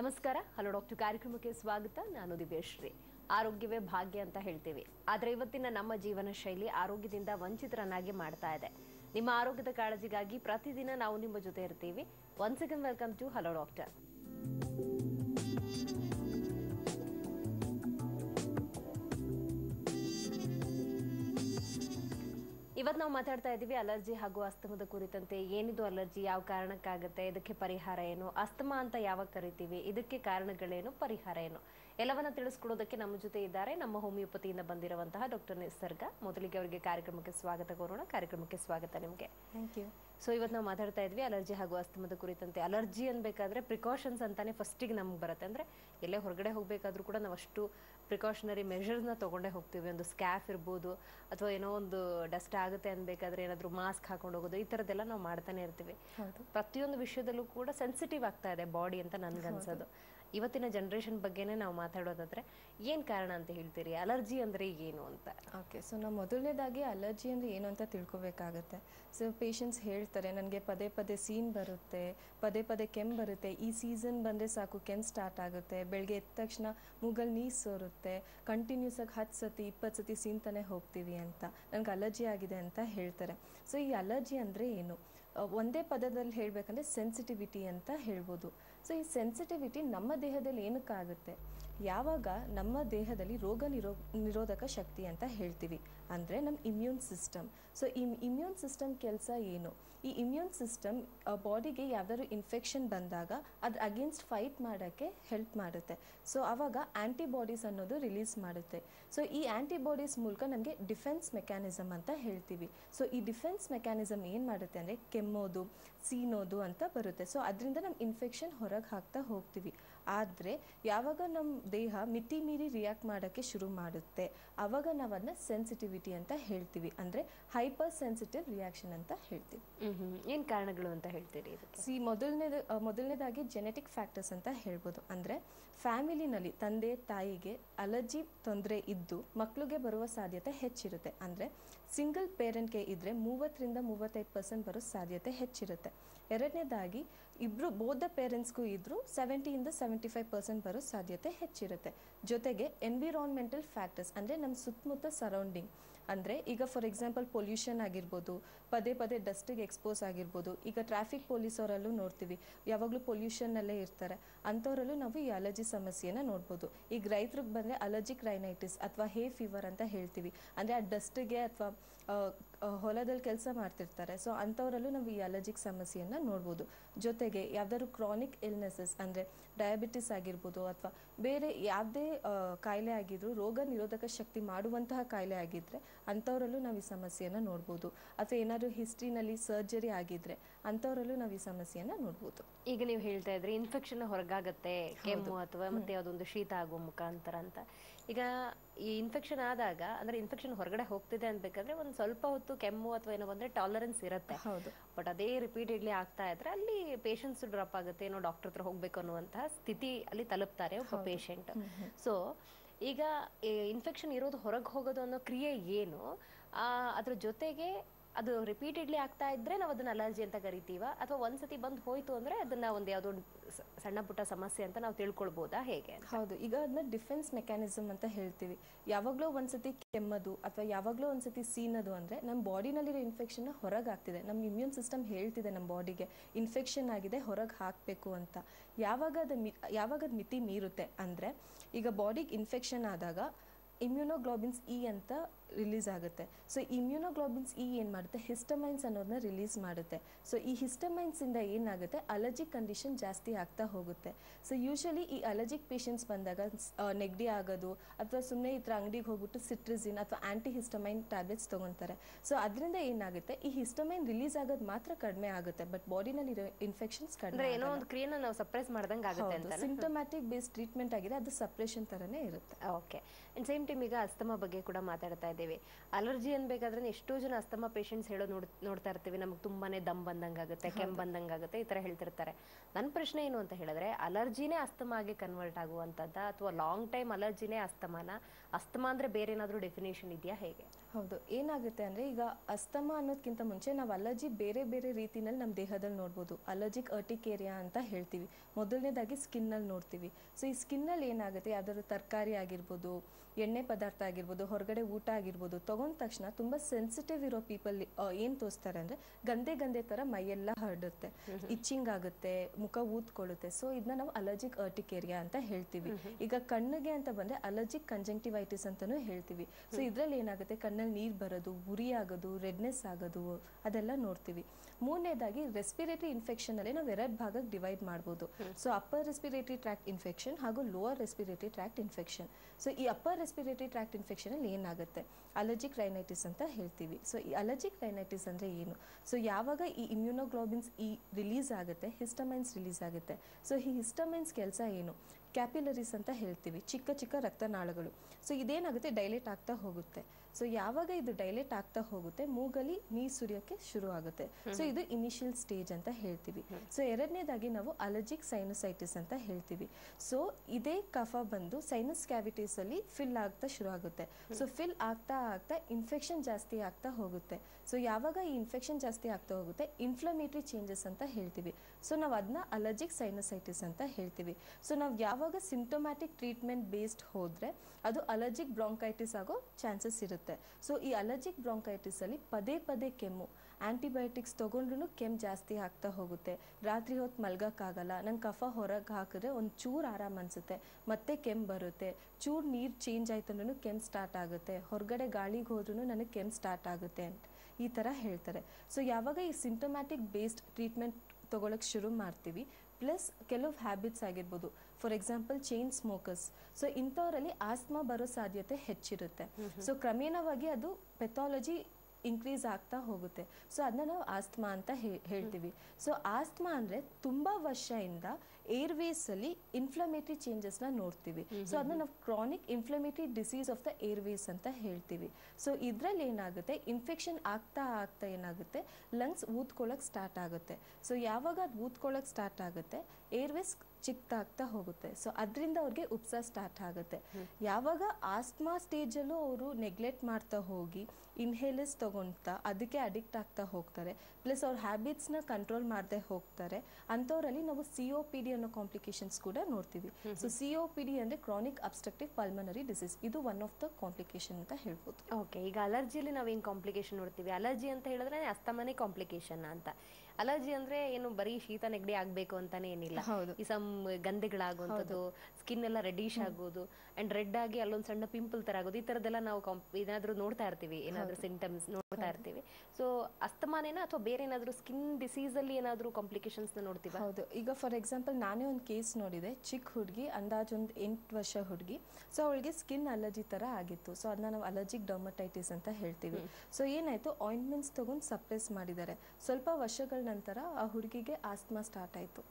ನಮಸ್ಕಾರ hello doctor ಕಾರ್ಯಕ್ರಮಕ್ಕೆ ಸ್ವಾಗತ ನಾನು ದಿವ್ಯಶ್ರೀ ಆರೋಗ್ಯವೇ ಭಾಗ್ಯ ಅಂತ ಹೇಳ್ತೀವಿ ಆದರೆ ಇವತ್ತಿನ ನಮ್ಮ ಜೀವನ ಶೈಲಿ ಆರೋಗ್ಯದಿಂದ ವಂಚಿತರನ್ನಾಗಿ ಮಾಡ್ತಾ ಇದೆ ನಿಮ್ಮ ಆರೋಗ್ಯದ ಕಾಳಜಿಗಾಗಿ ಪ್ರತಿದಿನ ನಾವು ನಿಮ್ಮ ಜೊತೆ ಇರ್ತೀವಿ once again welcome to hello doctor ಇವತ್ತು ನಾವು ಮಾತಾಡ್ತಾ ಇದ್ದೀವಿ ಅಲರ್ಜಿ ಹಾಗೂ ಅಸ್ತಮದ ಕುರಿತಂತೆ ಏನಿದು ಅಲರ್ಜಿ ಯಾವ ಕಾರಣಕ್ಕಾಗುತ್ತೆ ಇದಕ್ಕೆ ಪರಿಹಾರ ಏನು ಅಸ್ತಮ ಅಂತ ಯಾವಾಗ ಕರಿತೀವಿ ಇದಕ್ಕೆ ಕಾರಣಗಳೇನು ಪರಿಹಾರ ಏನು ಎಲ್ಲವನ್ನ ತಿಳಿಸ್ಕೊಡೋದಕ್ಕೆ ನಮ್ಮ ಜೊತೆ ಇದ್ದಾರೆ ನಮ್ಮ ಹೋಮಿಯೋಪತಿಯಿಂದ ಬಂದಿರುವಂತಹ ಡಾಕ್ಟರ್ ನಿಸರ್ಗ ಮೊದಲಿಗೆ ಅವರಿಗೆ ಕಾರ್ಯಕ್ರಮಕ್ಕೆ ಸ್ವಾಗತ ಕೋರೋಣ ಕಾರ್ಯಕ್ರಮಕ್ಕೆ ಸ್ವಾಗತ ನಿಮಗೆ ಥ್ಯಾಂಕ್ ಯು ಸೊ ಇವತ್ತು ನಾವು ಮಾತಾಡ್ತಾ ಇದ್ವಿ ಅಲರ್ಜಿ ಹಾಗೂ ಅಸ್ತಮದ ಕುರಿತಂತೆ ಅಲರ್ಜಿ ಅನ್ಬೇಕಾದ್ರೆ ಪ್ರಿಕಾಷನ್ಸ್ ಅಂತಾನೆ ಫಸ್ಟಿಗೆ ನಮ್ಗೆ ಬರುತ್ತೆ ಅಂದ್ರೆ ಎಲ್ಲೇ ಹೊರಗಡೆ ಹೋಗ್ಬೇಕಾದ್ರೂ ಕೂಡ ನಾವು ಅಷ್ಟು ಪ್ರಿಕಾಷನರಿ ಮೆಷರ್ಸ್ನ ತಗೊಂಡೇ ಹೋಗ್ತೀವಿ ಒಂದು ಸ್ಕ್ಯಾಫ್ ಇರ್ಬೋದು ಅಥವಾ ಏನೋ ಒಂದು ಡಸ್ಟ್ ಆಗುತ್ತೆ ಅನ್ಬೇಕಾದ್ರೆ ಏನಾದರೂ ಮಾಸ್ಕ್ ಹಾಕೊಂಡು ಹೋಗೋದು ಈ ಥರದ್ದೆಲ್ಲ ನಾವು ಮಾಡ್ತಾನೆ ಇರ್ತೀವಿ ಹೌದು ಪ್ರತಿಯೊಂದು ವಿಷಯದಲ್ಲೂ ಕೂಡ ಸೆನ್ಸಿಟಿವ್ ಆಗ್ತಾ ಇದೆ ಬಾಡಿ ಅಂತ ನನ್ಗನ್ಸೋದು ಇವತ್ತಿನ ಜನರೇಷನ್ ಬಗ್ಗೆನೇ ನಾವು ಮಾತಾಡೋದಾದ್ರೆ ಏನ್ ಕಾರಣ ಅಂತ ಹೇಳ್ತೀರಿ ಅಲರ್ಜಿ ಅಂದ್ರೆ ಏನು ಅಂತ ಓಕೆ ಸೊ ನಾವು ಮೊದಲನೇದಾಗಿ ಅಲರ್ಜಿ ಅಂದರೆ ಏನು ಅಂತ ತಿಳ್ಕೊಬೇಕಾಗತ್ತೆ ಸೊ ಪೇಷಂಟ್ಸ್ ಹೇಳ್ತಾರೆ ನನಗೆ ಪದೇ ಪದೇ ಸೀನ್ ಬರುತ್ತೆ ಪದೇ ಪದೇ ಕೆಮ್ಮು ಬರುತ್ತೆ ಈ ಸೀಸನ್ ಬಂದರೆ ಸಾಕು ಕೆಮ್ಮು ಸ್ಟಾರ್ಟ್ ಆಗುತ್ತೆ ಬೆಳಗ್ಗೆ ಎದ್ದ ತಕ್ಷಣ ಮೂಗಲ್ ನೀರು ಸೋರುತ್ತೆ ಕಂಟಿನ್ಯೂಸ್ ಆಗಿ ಹತ್ತು ಸತಿ ಇಪ್ಪತ್ತು ಸತಿ ಸೀನ್ತಾನೆ ಹೋಗ್ತೀವಿ ಅಂತ ನನಗೆ ಅಲರ್ಜಿ ಆಗಿದೆ ಅಂತ ಹೇಳ್ತಾರೆ ಸೊ ಈ ಅಲರ್ಜಿ ಅಂದರೆ ಏನು ಅಹ್, ಒಂದೇ ಪದದಲ್ಲಿ ಹೇಳಬೇಕಂದ್ರೆ ಸೆನ್ಸಿಟಿವಿಟಿ ಅಂತ ಹೇಳ್ಬೋದು ಸೊ ಈ ಸೆನ್ಸಿಟಿವಿಟಿ ನಮ್ಮ ದೇಹದಲ್ಲಿ ಏನಕ್ಕಾಗುತ್ತೆ ಯಾವಾಗ ನಮ್ಮ ದೇಹದಲ್ಲಿ ರೋಗ ನಿರೋ ನಿರೋಧಕ ಶಕ್ತಿ ಅಂತ ಹೇಳ್ತೀವಿ ಅಂದರೆ ನಮ್ಮ ಇಮ್ಯೂನ್ ಸಿಸ್ಟಮ್ ಸೊ ಈ ಇಮ್ಯೂನ್ ಸಿಸ್ಟಮ್ ಕೆಲಸ ಏನು ಈ ಇಮ್ಯೂನ್ ಸಿಸ್ಟಮ್ ಬಾಡಿಗೆ ಯಾವ್ದಾದ್ರು ಇನ್ಫೆಕ್ಷನ್ ಬಂದಾಗ ಅದು ಅಗೇನ್ಸ್ಟ್ ಫೈಟ್ ಮಾಡೋಕ್ಕೆ ಹೆಲ್ಪ್ ಮಾಡುತ್ತೆ ಸೊ ಆವಾಗ ಆ್ಯಂಟಿಬಾಡೀಸ್ ಅನ್ನೋದು ರಿಲೀಸ್ ಮಾಡುತ್ತೆ ಸೊ ಈ ಆ್ಯಂಟಿಬಾಡೀಸ್ ಮೂಲಕ ನಮಗೆ ಡಿಫೆನ್ಸ್ ಮೆಕ್ಯಾನಿಸಮ್ ಅಂತ ಹೇಳ್ತೀವಿ ಸೊ ಈ ಡಿಫೆನ್ಸ್ ಮೆಕ್ಯಾನಿಸಮ್ ಏನು ಮಾಡುತ್ತೆ ಅಂದರೆ ಕೆಮ್ಮೋದು ಸೀನೋದು ಅಂತ ಬರುತ್ತೆ ಸೊ ಅದರಿಂದ ನಮ್ಮ ಇನ್ಫೆಕ್ಷನ್ ಹೊರಗೆ ಹಾಕ್ತಾ ಹೋಗ್ತೀವಿ ಆದರೆ ಯಾವಾಗ ನಮ್ಮ ದೇಹ ಮಿತಿ ಮೀರಿ ರಿಯಾಕ್ಟ್ ಮಾಡೋಕ್ಕೆ ಶುರು ಮಾಡುತ್ತೆ ಆವಾಗ ನಾವು ಅದನ್ನ ಸೆನ್ಸಿಟಿವಿಟಿ ಅಂತ ಹೇಳ್ತೀವಿ ಅಂದರೆ ಹೈಪರ್ ಸೆನ್ಸಿಟಿವ್ ರಿಯಾಕ್ಷನ್ ಅಂತ ಹೇಳ್ತೀವಿ ಹ್ಮ್ ಹ್ಮ್ ಏನ್ ಕಾರಣಗಳು ಅಂತ ಹೇಳ್ತೀರಿ ಇದಕ್ಕೆ ಸಿ ಮೊದಲನೇದು ಮೊದಲನೇದಾಗಿ ಜೆನೆಟಿಕ್ ಫ್ಯಾಕ್ಟರ್ಸ್ ಅಂತ ಹೇಳ್ಬೋದು ಅಂದರೆ ಫ್ಯಾಮಿಲಿನಲ್ಲಿ ತಂದೆ ತಾಯಿಗೆ ಅಲರ್ಜಿ ತೊಂದರೆ ಇದ್ದು ಮಕ್ಕಳಿಗೆ ಬರುವ ಸಾಧ್ಯತೆ ಹೆಚ್ಚಿರುತ್ತೆ ಅಂದರೆ ಸಿಂಗಲ್ ಪೇರೆಂಟ್ಗೆ ಇದ್ದರೆ ಮೂವತ್ತರಿಂದ ಮೂವತ್ತೈದು ಪರ್ಸೆಂಟ್ ಬರೋ ಸಾಧ್ಯತೆ ಹೆಚ್ಚಿರುತ್ತೆ ಎರಡನೇದಾಗಿ ಇಬ್ಬರು ಬೋಧ ಪೇರೆಂಟ್ಸ್ಗೂ ಇದ್ದರೂ ಸೆವೆಂಟಿಯಿಂದ ಸೆವೆಂಟಿ ಫೈವ್ ಪರ್ಸೆಂಟ್ ಬರೋ ಸಾಧ್ಯತೆ ಹೆಚ್ಚಿರುತ್ತೆ ಜೊತೆಗೆ ಎನ್ವಿರಾನ್ಮೆಂಟಲ್ ಫ್ಯಾಕ್ಟರ್ಸ್ ಅಂದರೆ ನಮ್ಮ ಸುತ್ತಮುತ್ತ ಸರೌಂಡಿಂಗ್ ಅಂದರೆ ಈಗ ಫಾರ್ ಎಕ್ಸಾಂಪಲ್ ಪೊಲ್ಯೂಷನ್ ಆಗಿರ್ಬೋದು ಪದೇ ಪದೇ ಡಸ್ಟಿಗೆ ಎಕ್ಸ್ಪೋಸ್ ಆಗಿರ್ಬೋದು ಈಗ ಟ್ರಾಫಿಕ್ ಪೊಲೀಸವರಲ್ಲೂ ನೋಡ್ತೀವಿ ಯಾವಾಗಲೂ ಪೊಲ್ಯೂಷನ್ನಲ್ಲೇ ಇರ್ತಾರೆ ಅಂಥವರಲ್ಲೂ ನಾವು ಈ ಅಲರ್ಜಿ ಸಮಸ್ಯೆನ ನೋಡ್ಬೋದು ಈಗ ರೈತರಿಗೆ ಬಂದರೆ ಅಲರ್ಜಿಕ್ ರೈನೈಟಿಸ್ ಅಥವಾ ಹೇ ಫೀವರ್ ಅಂತ ಹೇಳ್ತೀವಿ ಅಂದರೆ ಆ ಡಸ್ಟಿಗೆ ಅಥವಾ ಹೊಲದಲ್ಲಿ ಕೆಲಸ ಮಾಡ್ತಿರ್ತಾರೆ ಸೊ ಅಂಥವರಲ್ಲೂ ನಾವು ಈ ಅಲರ್ಜಿಕ್ ಸಮಸ್ಯೆಯನ್ನು ನೋಡ್ಬೋದು ಜೊತೆಗೆ ಯಾವ್ದಾದ್ರು ಕ್ರಾನಿಕ್ ಇಲ್ನೆಸಸ್ ಅಂದರೆ ಡಯಾಬಿಟಿಸ್ ಆಗಿರ್ಬೋದು ಅಥವಾ ಬೇರೆ ಯಾವುದೇ ಕಾಯಿಲೆ ಆಗಿದ್ರು ರೋಗ ನಿರೋಧಕ ಶಕ್ತಿ ಮಾಡುವಂತಹ ಕಾಯಿಲೆ ಆಗಿದ್ರೆ ಅಂಥವರಲ್ಲೂ ನಾವು ಈ ಸಮಸ್ಯೆಯನ್ನು ನೋಡ್ಬೋದು ಅಥವಾ ಏನಾದರೂ ಹಿಸ್ಟ್ರಿನಲ್ಲಿ ಸರ್ಜರಿ ಆಗಿದ್ರೆ ಅಂಥವರಲ್ಲೂ ನಾವು ಈ ಸಮಸ್ಯೆಯನ್ನು ನೋಡ್ಬೋದು ಈಗ ನೀವು ಹೇಳ್ತಾ ಇದ್ರಿ ಇನ್ಫೆಕ್ಷನ್ ಹೊರಗಾಗತ್ತೆ ಕೆಮ್ಮು ಅಥವಾ ಮತ್ತೆ ಅದೊಂದು ಶೀತ ಆಗುವ ಮುಖಾಂತರ ಅಂತ ಈಗ ಈ ಇನ್ಫೆಕ್ಷನ್ ಆದಾಗ ಅಂದ್ರೆ ಇನ್ಫೆಕ್ಷನ್ ಹೊರಗಡೆ ಹೋಗ್ತಿದೆ ಅನ್ಬೇಕಾದ್ರೆ ಒಂದ್ ಸ್ವಲ್ಪ ಹೊತ್ತು ಕೆಮ್ಮು ಅಥವಾ ಏನೋ ಬಂದ್ರೆ ಟಾಲರೆನ್ಸ್ ಇರುತ್ತೆ ಹೌದು ಬಟ್ ಅದೇ ರಿಪೀಟೆಡ್ಲಿ ಆಗ್ತಾ ಇದ್ರೆ ಅಲ್ಲಿ ಪೇಷಂಟ್ಸ್ ಡ್ರಾಪ್ ಆಗುತ್ತೆ ಏನೋ ಡಾಕ್ಟರ್ ಹತ್ರ ಹೋಗ್ಬೇಕು ಅನ್ನುವಂತಹ ಸ್ಥಿತಿ ಅಲ್ಲಿ ತಲುಪ್ತಾರೆ ಒಬ್ಬ ಪೇಷಂಟ್ ಸೊ ಈಗ ಇನ್ಫೆಕ್ಷನ್ ಇರೋದು ಹೊರಗೆ ಹೋಗೋದು ಅನ್ನೋ ಕ್ರಿಯೆ ಏನು ಆ, ಅದ್ರ ಜೊತೆಗೆ ಅದು ರಿಪೀಟೆಡ್ಲಿ ಆಗ್ತಾ ಇದ್ರೆ ನಾವು ಅದನ್ನ ಅಲರ್ಜಿ ಅಂತ ಕರಿತೀವ ಅಥವಾ ಒಂದ್ಸತಿ ಬಂದು ಹೋಯ್ತು ಅಂದ್ರೆ ಅದನ್ನ ಒಂದ್ ಯಾವ್ದೋ ಒಂದ್ ಸ- ಸಣ್ಣ ಪುಟ್ಟ ಸಮಸ್ಯೆ ಅಂತ ನಾವು ತಿಳ್ಕೊಳ್ಬೋದಾ ಹೇಗೆ ಹೌದು ಈಗ ಅದನ್ನ ಡಿಫೆನ್ಸ್ ಮೆಕ್ಯಾನಿಸಮ್ ಅಂತ ಹೇಳ್ತೀವಿ ಯಾವಾಗಲೂ ಒಂದ್ಸತಿ ಕೆಮ್ಮದು ಅಥವಾ ಯಾವಾಗಲೂ ಒಂದ್ಸತಿ ಸೀನದು ಅಂದ್ರೆ ನಮ್ಮ ಬಾಡಿನಲ್ಲಿರೋ ಇನ್ಫೆಕ್ಷನ್ ಹೊರಗೆ ಆಗ್ತಿದೆ ನಮ್ಮ ಇಮ್ಯೂನ್ ಸಿಸ್ಟಮ್ ಹೇಳ್ತಿದೆ ನಮ್ಮ ಬಾಡಿಗೆ ಇನ್ಫೆಕ್ಷನ್ ಆಗಿದೆ ಹೊರಗೆ ಹಾಕಬೇಕು ಅಂತ ಯಾವಾಗ ಅದು ಮಿ ಯಾವಾಗ ಅದು ಮಿತಿ ಮೀರುತ್ತೆ ಅಂದ್ರೆ ಈಗ ಬಾಡಿಗೆ ಇನ್ಫೆಕ್ಷನ್ ಆದಾಗ ಇಮ್ಯುನೋಗ್ಲೋಬಿನ್ಸ್ ಇ ಅಂತ ರಿಲೀಸ್ ಆಗುತ್ತೆ ಸೊ ಇಮ್ಯುನೋಗ್ಲೋಬಿನ್ಸ್ ಇ ಏನು ಮಾಡುತ್ತೆ ಹಿಸ್ಟಮೈನ್ಸ್ ಅನ್ನೋದನ್ನ ರಿಲೀಸ್ ಮಾಡುತ್ತೆ ಸೊ ಈ ಹಿಸ್ಟಮೈನ್ಸಿಂದ ಏನಾಗುತ್ತೆ ಅಲರ್ಜಿಕ್ ಕಂಡೀಷನ್ ಜಾಸ್ತಿ ಆಗ್ತಾ ಹೋಗುತ್ತೆ ಸೊ ಯೂಶಲಿ ಈ ಅಲರ್ಜಿಕ್ ಪೇಷಂಟ್ಸ್ ಬಂದಾಗ ಆ, ನೆಗಡಿ ಆಗೋದು ಅಥವಾ ಸುಮ್ಮನೆ ಈ ಥರ ಅಂಗಡಿಗೆ ಹೋಗ್ಬಿಟ್ಟು ಸಿಟ್ರಿಸಿನ್ ಅಥವಾ ಆಂಟಿ ಹಿಸ್ಟಮೈನ್ ಟ್ಯಾಬ್ಲೆಟ್ಸ್ ತೊಗೊತಾರೆ ಸೊ ಅದರಿಂದ ಏನಾಗುತ್ತೆ ಈ ಹಿಸ್ಟಮೈನ್ ರಿಲೀಸ್ ಆಗೋದು ಮಾತ್ರ ಕಡಿಮೆ ಆಗುತ್ತೆ ಬಟ್ ಬಾಡಿನಲ್ಲಿರೋ ಇನ್ಫೆಕ್ಷನ್ಸ್ ಅಂದ್ರೆ ಕಡಿಮೆ ಏನೋ ಒಂದು ಕ್ರಿಯೆನ ನಾವು ಸಪ್ರೆಸ್ ಮಾಡ್ದಂಗೆ ಆಗುತ್ತೆ ಅಂತ ಸಿಂಟಮ್ಯಾಟಿಕ್ ಬೇಸ್ ಟ್ರೀಟ್ಮೆಂಟ್ ಆಗಿದೆ ಅದು ಸಪ್ರೇಷನ್ ಥರನೇ ಇರುತ್ತೆ ಓಕೆ ಅಂಡ್ ಸೇಮ್ ಟೈಮ್ ಈಗ ಅಸ್ತಮ ಬಗ್ಗೆ ಕೂಡ ಮಾತಾಡ್ತಾ ಇದ್ದೀವಿ ಅಲರ್ಜಿ ಅನ್ಬೇಕಾದ್ರೆ ಎಷ್ಟೋ ಜನ ಅಸ್ತಮ ಪೇಷಂಟ್ಸ್ ಹೇಳೋ ನೋಡ್ ನೋಡ್ತಾ ಇರ್ತೀವಿ ನಮ್ಗೆ ತುಂಬಾನೇ ದಮ್ ಬಂದಂಗಾಗುತ್ತೆ ಕೆಮ್ಮು ಬಂದಂಗಾಗುತ್ತೆ ಈ ತರ ಹೇಳ್ತಿರ್ತಾರೆ ನನ್ನ ಪ್ರಶ್ನೆ ಏನು ಅಂತ ಹೇಳಿದ್ರೆ ಅಲರ್ಜಿನೇ ಅಸ್ತಮ ಆಗಿ ಕನ್ವರ್ಟ್ ಆಗುವಂತದ್ದ ಅಥವಾ ಲಾಂಗ್ ಟೈಮ್ ಅಲರ್ಜಿನೇ ಅಸ್ತಮಾನ ಅಸ್ತಮ ಅಂದ್ರೆ ಬೇರೆ ಏನಾದ್ರೂ ಡೆಫಿನೇಷನ್ ಇದೆಯಾ ಹೇಗೆ ಹೌದು ಏನಾಗುತ್ತೆ ಅಂದರೆ ಈಗ ಅಸ್ತಮ ಅನ್ನೋದಕ್ಕಿಂತ ಮುಂಚೆ ನಾವು ಅಲರ್ಜಿ ಬೇರೆ ಬೇರೆ ರೀತಿನಲ್ಲಿ ನಮ್ಮ ದೇಹದಲ್ಲಿ ನೋಡ್ಬೋದು ಅಲರ್ಜಿಕ್ ಅರ್ಟಿಕೇರಿಯಾ ಅಂತ ಹೇಳ್ತೀವಿ ಮೊದಲನೇದಾಗಿ ಸ್ಕಿನ್ನಲ್ಲಿ ನೋಡ್ತೀವಿ ಸೊ ಈ ಸ್ಕಿನ್ನಲ್ಲಿ ಏನಾಗುತ್ತೆ ಯಾವ್ದಾದ್ರು ತರಕಾರಿ ಆಗಿರ್ಬೋದು ಎಣ್ಣೆ ಪದಾರ್ಥ ಆಗಿರ್ಬೋದು ಹೊರಗಡೆ ಊಟ ಆಗಿರ್ಬೋದು ತಗೊಂಡ ತಕ್ಷಣ ತುಂಬ ಸೆನ್ಸಿಟಿವ್ ಇರೋ ಪೀಪಲ್ ಏನು ತೋರಿಸ್ತಾರೆ ಅಂದರೆ ಗಂದೆ ಗಂದೆ ಥರ ಮೈಯೆಲ್ಲ ಹರಡುತ್ತೆ ಇಚ್ಚಿಂಗ್ ಆಗುತ್ತೆ ಮುಖ ಊದ್ಕೊಳ್ಳುತ್ತೆ ಸೊ ಇದನ್ನ ನಾವು ಅಲರ್ಜಿಕ್ ಅರ್ಟಿಕೇರಿಯಾ ಅಂತ ಹೇಳ್ತೀವಿ ಈಗ ಕಣ್ಣಿಗೆ ಅಂತ ಬಂದರೆ ಅಲರ್ಜಿಕ್ ಕಂಜಂಕ್ಟಿವೈಟಿಸ್ ಅಂತಲೂ ಹೇಳ್ತೀವಿ ಸೊ ಇದರಲ್ಲಿ ಏನಾಗುತ್ತೆ ಕಣ್ಣಲ್ಲಿ ನೀರು ಬರೋದು ಉರಿ ಆಗೋದು ರೆಡ್ನೆಸ್ ಆಗೋದು ಅದೆಲ್ಲ ನೋಡ್ತೀವಿ ಮೂರನೇದಾಗಿ ರೆಸ್ಪಿರೇಟರಿ ಇನ್ಫೆಕ್ಷನ್ ಅಲ್ಲಿ ನಾವು ಎರಡು ಭಾಗಕ್ಕೆ ಡಿವೈಡ್ ಮಾಡ್ಬೋದು so upper respiratory tract infection ಹಾಗೂ lower respiratory tract infection so ಈ ಅಪ್ಪರ್ ರೆಸ್ಪಿರೇಟರಿ ಟ್ರ್ಯಾಕ್ಟ್ ಇನ್ಫೆಕ್ಷನ್ ಅಲ್ಲಿ ಏನಾಗುತ್ತೆ ಅಲರ್ಜಿಕ್ ರೈನೈಟಿಸ್ ಅಂತ ಹೇಳ್ತೀವಿ ಸೊ ಈ ಅಲರ್ಜಿಕ್ ರೈನೈಟಿಸ್ ಅಂದ್ರೆ ಏನು ಸೊ ಯಾವಾಗ ಈ ಇಮ್ಯುನೋಗ್ಲೋಬಿನ್ಸ್ ಈ ರಿಲೀಸ್ ಆಗುತ್ತೆ ಹಿಸ್ಟಮೈನ್ಸ್ ರಿಲೀಸ್ ಆಗುತ್ತೆ ಸೊ ಈ ಹಿಸ್ಟಮೈನ್ಸ್ ಕೆಲಸ ಏನು ಕ್ಯಾಪಿಲರೀಸ್ ಅಂತ ಹೇಳ್ತೀವಿ ಚಿಕ್ಕ ಚಿಕ್ಕ ರಕ್ತನಾಳಗಳು ಸೊ ಇದೇನಾಗುತ್ತೆ ಡೈಲೇಟ್ ಆಗ್ತಾ ಹೋಗುತ್ತೆ ಸೊ ಯಾವಾಗ ಇದು ಡೈಲೇಟ್ ಆಗ್ತಾ ಹೋಗುತ್ತೆ ಮೂಗಲಿ ನೀರು ಸುರಿಯೋಕ್ಕೆ ಶುರು ಆಗುತ್ತೆ ಸೊ ಇದು ಇನಿಷಿಯಲ್ ಸ್ಟೇಜ್ ಅಂತ ಹೇಳ್ತೀವಿ ಸೊ ಎರಡನೇದಾಗಿ ನಾವು ಅಲರ್ಜಿಕ್ ಸೈನಸೈಟಿಸ್ ಅಂತ ಹೇಳ್ತೀವಿ ಸೊ ಇದೇ ಕಫ ಬಂದು ಸೈನಸ್ ಕ್ಯಾವಿಟೀಸ್ ಅಲ್ಲಿ ಫಿಲ್ ಆಗ್ತಾ ಶುರು ಆಗುತ್ತೆ ಸೊ ಫಿಲ್ ಆಗ್ತಾ ಆಗ್ತಾ ಇನ್ಫೆಕ್ಷನ್ ಜಾಸ್ತಿ ಆಗ್ತಾ ಹೋಗುತ್ತೆ ಸೊ ಯಾವಾಗ ಈ ಇನ್ಫೆಕ್ಷನ್ ಜಾಸ್ತಿ ಆಗ್ತಾ ಹೋಗುತ್ತೆ ಇನ್ಫ್ಲಮೇಟರಿ ಚೇಂಜಸ್ ಅಂತ ಹೇಳ್ತೀವಿ ಸೊ ನಾವು ಅದನ್ನ ಅಲರ್ಜಿಕ್ ಸೈನಸೈಟಿಸ್ ಅಂತ ಹೇಳ್ತೀವಿ ಸೊ ನಾವು ಯಾವಾಗ ಸಿಂಟೊಮ್ಯಾಟಿಕ್ ಟ್ರೀಟ್ಮೆಂಟ್ ಬೇಸ್ಡ್ ಹೋದ್ರೆ ಅದು ಅಲರ್ಜಿಕ್ ಬ್ರಾಂಕೈಟಿಸ್ ಆಗೋ ಚಾನ್ಸಸ್ ಇರುತ್ತೆ ಸೊ ಈ ಅಲರ್ಜಿಕ್ ಬ್ರಾಂಕೈಟಿಸ್ ಅಲ್ಲಿ ಪದೇ ಪದೇ ಕೆಮ್ಮು ಆಂಟಿಬಯೋಟಿಕ್ಸ್ ತೊಗೊಂಡ್ರು ಕೆಮ್ಮು ಜಾಸ್ತಿ ಆಗ್ತಾ ಹೋಗುತ್ತೆ ರಾತ್ರಿ ಹೊತ್ತು ಮಲ್ಗೋಕ್ಕಾಗಲ್ಲ ನಂಗೆ ಕಫ ಹೊರಗೆ ಹಾಕಿದ್ರೆ ಒಂದು ಚೂರು ಆರಾಮ್ ಅನಿಸುತ್ತೆ ಮತ್ತೆ ಕೆಮ್ಮು ಬರುತ್ತೆ ಚೂರು ನೀರು ಚೇಂಜ್ ಆಯ್ತು ಅಂದ್ರೂ ಕೆಮ್ಮು ಸ್ಟಾರ್ಟ್ ಆಗುತ್ತೆ ಹೊರಗಡೆ ಗಾಳಿಗೆ ಹೋದ್ರೂ ನನಗೆ ಕೆಮ್ಮು ಸ್ಟಾರ್ಟ್ ಆಗುತ್ತೆ ಅಂತ ಈ ಥರ ಹೇಳ್ತಾರೆ ಸೊ ಯಾವಾಗ ಈ ಸಿಂಟೊಮ್ಯಾಟಿಕ್ ಬೇಸ್ಡ್ ಟ್ರೀಟ್ಮೆಂಟ್ ತೊಗೊಳಕ್ಕೆ ಶುರು ಮಾಡ್ತೀವಿ ಪ್ಲಸ್ ಕೆಲವು ಹ್ಯಾಬಿಟ್ಸ್ ಆಗಿರ್ಬೋದು for example chain smokers so ಇಂಥವರಲ್ಲಿ ಆಸ್ಮಾ ಬರೋ ಸಾಧ್ಯತೆ ಹೆಚ್ಚಿರುತ್ತೆ ಸೊ ಕ್ರಮೇಣವಾಗಿ ಅದು ಪೆಥಾಲಜಿ ಇನ್ಕ್ರೀಸ್ ಆಗ್ತಾ ಹೋಗುತ್ತೆ ಸೊ ಅದನ್ನ ನಾವು ಆಸ್ತಮಾ ಅಂತ ಹೇ- ಹೇಳ್ತೀವಿ ಸೊ ಆಸ್ತಮಾ ಅಂದರೆ ತುಂಬ ವರ್ಷದಿಂದ ಏರ್ವೇಸ್ ಅಲ್ಲಿ ಇನ್ಫ್ಲಮೇಟರಿ ಚೇಂಜಸ್ನ ನೋಡ್ತೀವಿ ಸೊ ಅದನ್ನ ನಾವು chronic inflammatory disease of the airways ಅಂತ ಹೇಳ್ತೀವಿ ಸೊ ಇದ್ರಲ್ಲಿ ಏನಾಗುತ್ತೆ ಇನ್ಫೆಕ್ಷನ್ ಆಗ್ತಾ ಆಗ್ತಾ ಏನಾಗುತ್ತೆ ಲಂಗ್ಸ್ ಊದ್ಕೊಳ್ಳೋಕೆ ಸ್ಟಾರ್ಟ್ ಆಗುತ್ತೆ ಸೊ ಯಾವಾಗ ಅದು ಊದ್ಕೊಳ್ಳೋಕೆ ಸ್ಟಾರ್ಟ್ ಆಗುತ್ತೆ ಏರ್ವೇಸ್ ಚಿಕ್ಕದಾಗ್ತಾ ಹೋಗುತ್ತೆ ಸೊ ಅದರಿಂದ ಅವ್ರಿಗೆ ಉಪ್ಸ ಸ್ಟಾರ್ಟ್ ಆಗುತ್ತೆ ಯಾವಾಗ ಆಸ್ಮಾ ಸ್ಟೇಜಲ್ಲೂ ಅವರು ನೆಗ್ಲೆಕ್ಟ್ ಮಾಡ್ತಾ ಹೋಗಿ ಇನ್ಹೇಲರ್ಸ್ ತಗೊಳ್ತಾ ಅದಕ್ಕೆ ಅಡಿಕ್ಟ್ ಆಗ್ತಾ ಹೋಗ್ತಾರೆ ಪ್ಲಸ್ ಅವ್ರ ಹ್ಯಾಬಿಟ್ಸ್ನ ಕಂಟ್ರೋಲ್ ಮಾಡದೆ ಹೋಗ್ತಾರೆ ಅಂಥವ್ರಲ್ಲಿ ನಾವು ಸಿ ಒ ಪಿ ಡಿ ಅನ್ನೋ ಕಾಂಪ್ಲಿಕೇಶನ್ಸ್ ಕೂಡ ನೋಡ್ತೀವಿ so C O P D ಅಂದರೆ ಕ್ರಾನಿಕ್ ಅಬ್ಸ್ಟ್ರಕ್ಟಿವ್ ಪಲ್ಮನರಿ ಡಿಸೀಸ್ ಇದು ಒನ್ ಆಫ್ ದ ಕಾಂಪ್ಲಿಕೇಶನ್ ಅಂತ ಹೇಳ್ಬೋದು ಓಕೆ ಈಗ ಅಲರ್ಜಿಯಲ್ಲಿ ನಾವೇನು ಕಾಂಪ್ಲಿಕೇಶನ್ ನೋಡ್ತೀವಿ ಅಲರ್ಜಿ ಅಂತ ಹೇಳಿದ್ರೆ ಅಸ್ತಮನೆ ಕಾಂಪ್ಲಿಕೇಶನ್ ಅಂತ ಅಲರ್ಜಿ ಅಂದ್ರೆ ಏನು ಬರೀ ಶೀತ ನೆಗಡಿ ಆಗ್ಬೇಕು ಅಂತಾನೆ ಏನಿಲ್ಲ ಹೌದು. ಈ ಸಮ್ ಗಂಧೆಗಳಾಗುವಂಥದ್ದು ಸ್ಕಿನ್ ಎಲ್ಲ ರೆಡಿಶ್ ಆಗೋದು ಅಂಡ್ ರೆಡ್ ಆಗಿ ಅಲ್ಲೊಂದ್ ಸಣ್ಣ ಪಿಂಪಲ್ ತರ ಆಗೋದು ಈ ತರದೆಲ್ಲ ನಾವು ಕಾಂಪ್- ಏನಾದ್ರೂ ನೋಡ್ತಾ ಇರ್ತೀವಿ ಏನಾದ್ರೂ ಸಿಂಟಮ್ಸ್ ನೋಡ್ತಾ ಇರ್ತೀವಿ ಸೊ ಅಸ್ತಮಾನೇನಾ ಅಥವಾ ಬೇರೆ ಏನಾದ್ರೂ ಸ್ಕಿನ್ ಡಿಸೀಸ್ ಅಲ್ಲಿ ಏನಾದ್ರೂ ಕಾಂಪ್ಲಿಕೇಶನ್ಸ್ ನೋಡ್ತೀವ ಹೌದು ಈಗ ಫಾರ್ ಎಕ್ಸಾಂಪಲ್ ನಾನೇ ಒಂದು ಕೇಸ್ ನೋಡಿದೆ ಚಿಕ್ಕ ಹುಡುಗಿ ಅಂದಾಜು ಒಂದು ಎಂಟು ವರ್ಷ ಹುಡುಗಿ ಸೊ ಅವಳಿಗೆ ಸ್ಕಿನ್ ಅಲರ್ಜಿ ಥರ ಆಗಿತ್ತು ಸೊ ಅದನ್ನ ನಾವು ಅಲರ್ಜಿಕ್ ಡರ್ಮಟೈಟಿಸ್ ಅಂತ ಹೇಳ್ತೀವಿ ಸೊ ಏನಾಯ್ತು ಆಯಿಂಟ್ಮೆಂಟ್ಸ್ ತಗೊಂಡು ಸಪ್ರೆಸ್ ಮಾಡಿದ್ದಾರೆ ಸ್ವಲ್ಪ ವರ್ಷಗಳ ನಂತರ ಆ ಹುಡುಗಿಗೆ ಆಸ್ಮಾ ಸ್ಟಾರ್ಟ್ ಆಯಿತು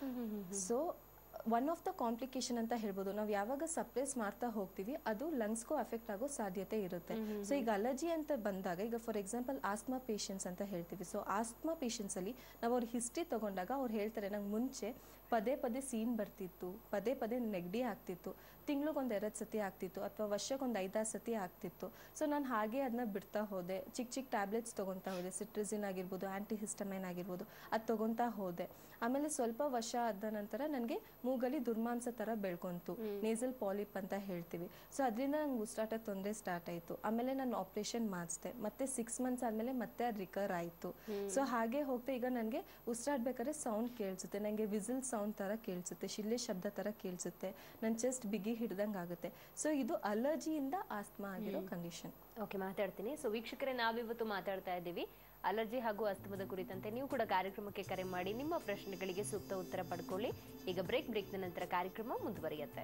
so one of the complication ಅಂತ ಹೇಳ್ಬೋದು ನಾವು ಯಾವಾಗ ಸಪ್ರೆಸ್ ಮಾಡ್ತಾ ಹೋಗ್ತೀವಿ ಅದು ಲಂಗ್ಸ್ಗೂ ಅಫೆಕ್ಟ್ ಆಗೋ ಸಾಧ್ಯತೆ ಇರುತ್ತೆ ಸೊ ಈಗ ಅಲರ್ಜಿ ಅಂತ ಬಂದಾಗ ಈಗ ಫಾರ್ ಎಕ್ಸಾಂಪಲ್ ಆಸ್ಮಾ ಪೇಷಂಟ್ಸ್ ಅಂತ ಹೇಳ್ತೀವಿ ಸೊ ಆಸ್ಮಾ ಪೇಷಂಟ್ಸ್ ಅಲ್ಲಿ ನಾವು ಅವ್ರ ಹಿಸ್ಟ್ರಿ ತಗೊಂಡಾಗ ಅವ್ರು ಹೇಳ್ತಾರೆ ನಂಗೆ ಮುಂಚೆ ಪದೇ ಪದೇ ಸೀನ್ ಬರ್ತಿತ್ತು ಪದೇ ಪದೇ ನೆಗಡಿ ಆಗ್ತಿತ್ತು ತಿಂಗ್ಳಿಗೊಂದು ಎರಡು ಸತಿ ಆಗ್ತಿತ್ತು ಅಥವಾ ವರ್ಷಕ್ಕೊಂದು ಐದಾರು ಸತಿ ಆಗ್ತಿತ್ತು ಸೊ ನಾನು ಹಾಗೆ ಅದನ್ನ ಬಿಡ್ತಾ ಹೋದೆ ಚಿಕ್ಕ ಚಿಕ್ಕ ಟ್ಯಾಬ್ಲೆಟ್ಸ್ ತೊಗೊತಾ ಹೋದೆ ಸಿಟ್ರಿಸಿನ್ ಆಗಿರ್ಬೋದು ಆ್ಯಂಟಿ ಹಿಸ್ಟಮೈನ್ ಆಗಿರ್ಬೋದು ಅದು ತೊಗೊತಾ ಹೋದೆ ಆಮೇಲೆ ಸ್ವಲ್ಪ ವರ್ಷ ಆದ ನಂತರ ನನಗೆ ಮೂಗಲ್ಲಿ ದುರ್ಮಾಂಸ ಥರ ಬೆಳ್ಕೊಂತು ನೇಸಲ್ ಪಾಲಿಪ್ ಅಂತ ಹೇಳ್ತೀವಿ ಸೊ ಅದರಿಂದ ನಂಗೆ ಉಸಿರಾಟ ತೊಂದರೆ ಸ್ಟಾರ್ಟ್ ಆಯಿತು ಆಮೇಲೆ ನಾನು ಆಪ್ರೇಷನ್ ಮಾಡಿಸ್ದೆ ಮತ್ತೆ ಸಿಕ್ಸ್ ಮಂತ್ಸ್ ಆದಮೇಲೆ ಮತ್ತೆ ಅದು ರಿಕವರ್ ಆಯಿತು ಸೊ ಹಾಗೆ ಹೋಗ್ತಾ ಈಗ ನನಗೆ ಉಸಿರಾಡ್ಬೇಕಾದ್ರೆ ಸೌಂಡ್ ಕೇಳಿಸುತ್ತೆ ನನಗೆ ವಿಸಿಲ್ ಸೌಂಡ್ ಥರ ಕೇಳಿಸುತ್ತೆ ಶಿಲ್ಲೆ ಶಬ್ದ ಥರ ಕೇಳಿಸುತ್ತೆ ನನ್ನ ಚೆಸ್ಟ್ ಬಿಗಿ ಹಿಡ್ದಂಗೆ ಆಗುತ್ತೆ ಸೊ ಇದು ಅಲರ್ಜಿಯಿಂದ ಆಸ್ಮಾ ಆಗಿರೋ ಕಂಡೀಷನ್ ಓಕೆ ಮಾತಾಡ್ತೀನಿ ಸೊ ವೀಕ್ಷಕರೇ ನಾವಿವತ್ತು ಮಾತಾಡ್ತಾ ಇದ್ದೀವಿ ಅಲರ್ಜಿ ಹಾಗೂ ಅಸ್ತಮದ ಕುರಿತಂತೆ ನೀವು ಕೂಡ ಕಾರ್ಯಕ್ರಮಕ್ಕೆ ಕರೆ ಮಾಡಿ ನಿಮ್ಮ ಪ್ರಶ್ನೆಗಳಿಗೆ ಸೂಕ್ತ ಉತ್ತರ ಪಡ್ಕೊಳ್ಳಿ ಈಗ ಬ್ರೇಕ್ ಬ್ರೇಕ್ನ ನಂತರ ಕಾರ್ಯಕ್ರಮ ಮುಂದುವರಿಯುತ್ತೆ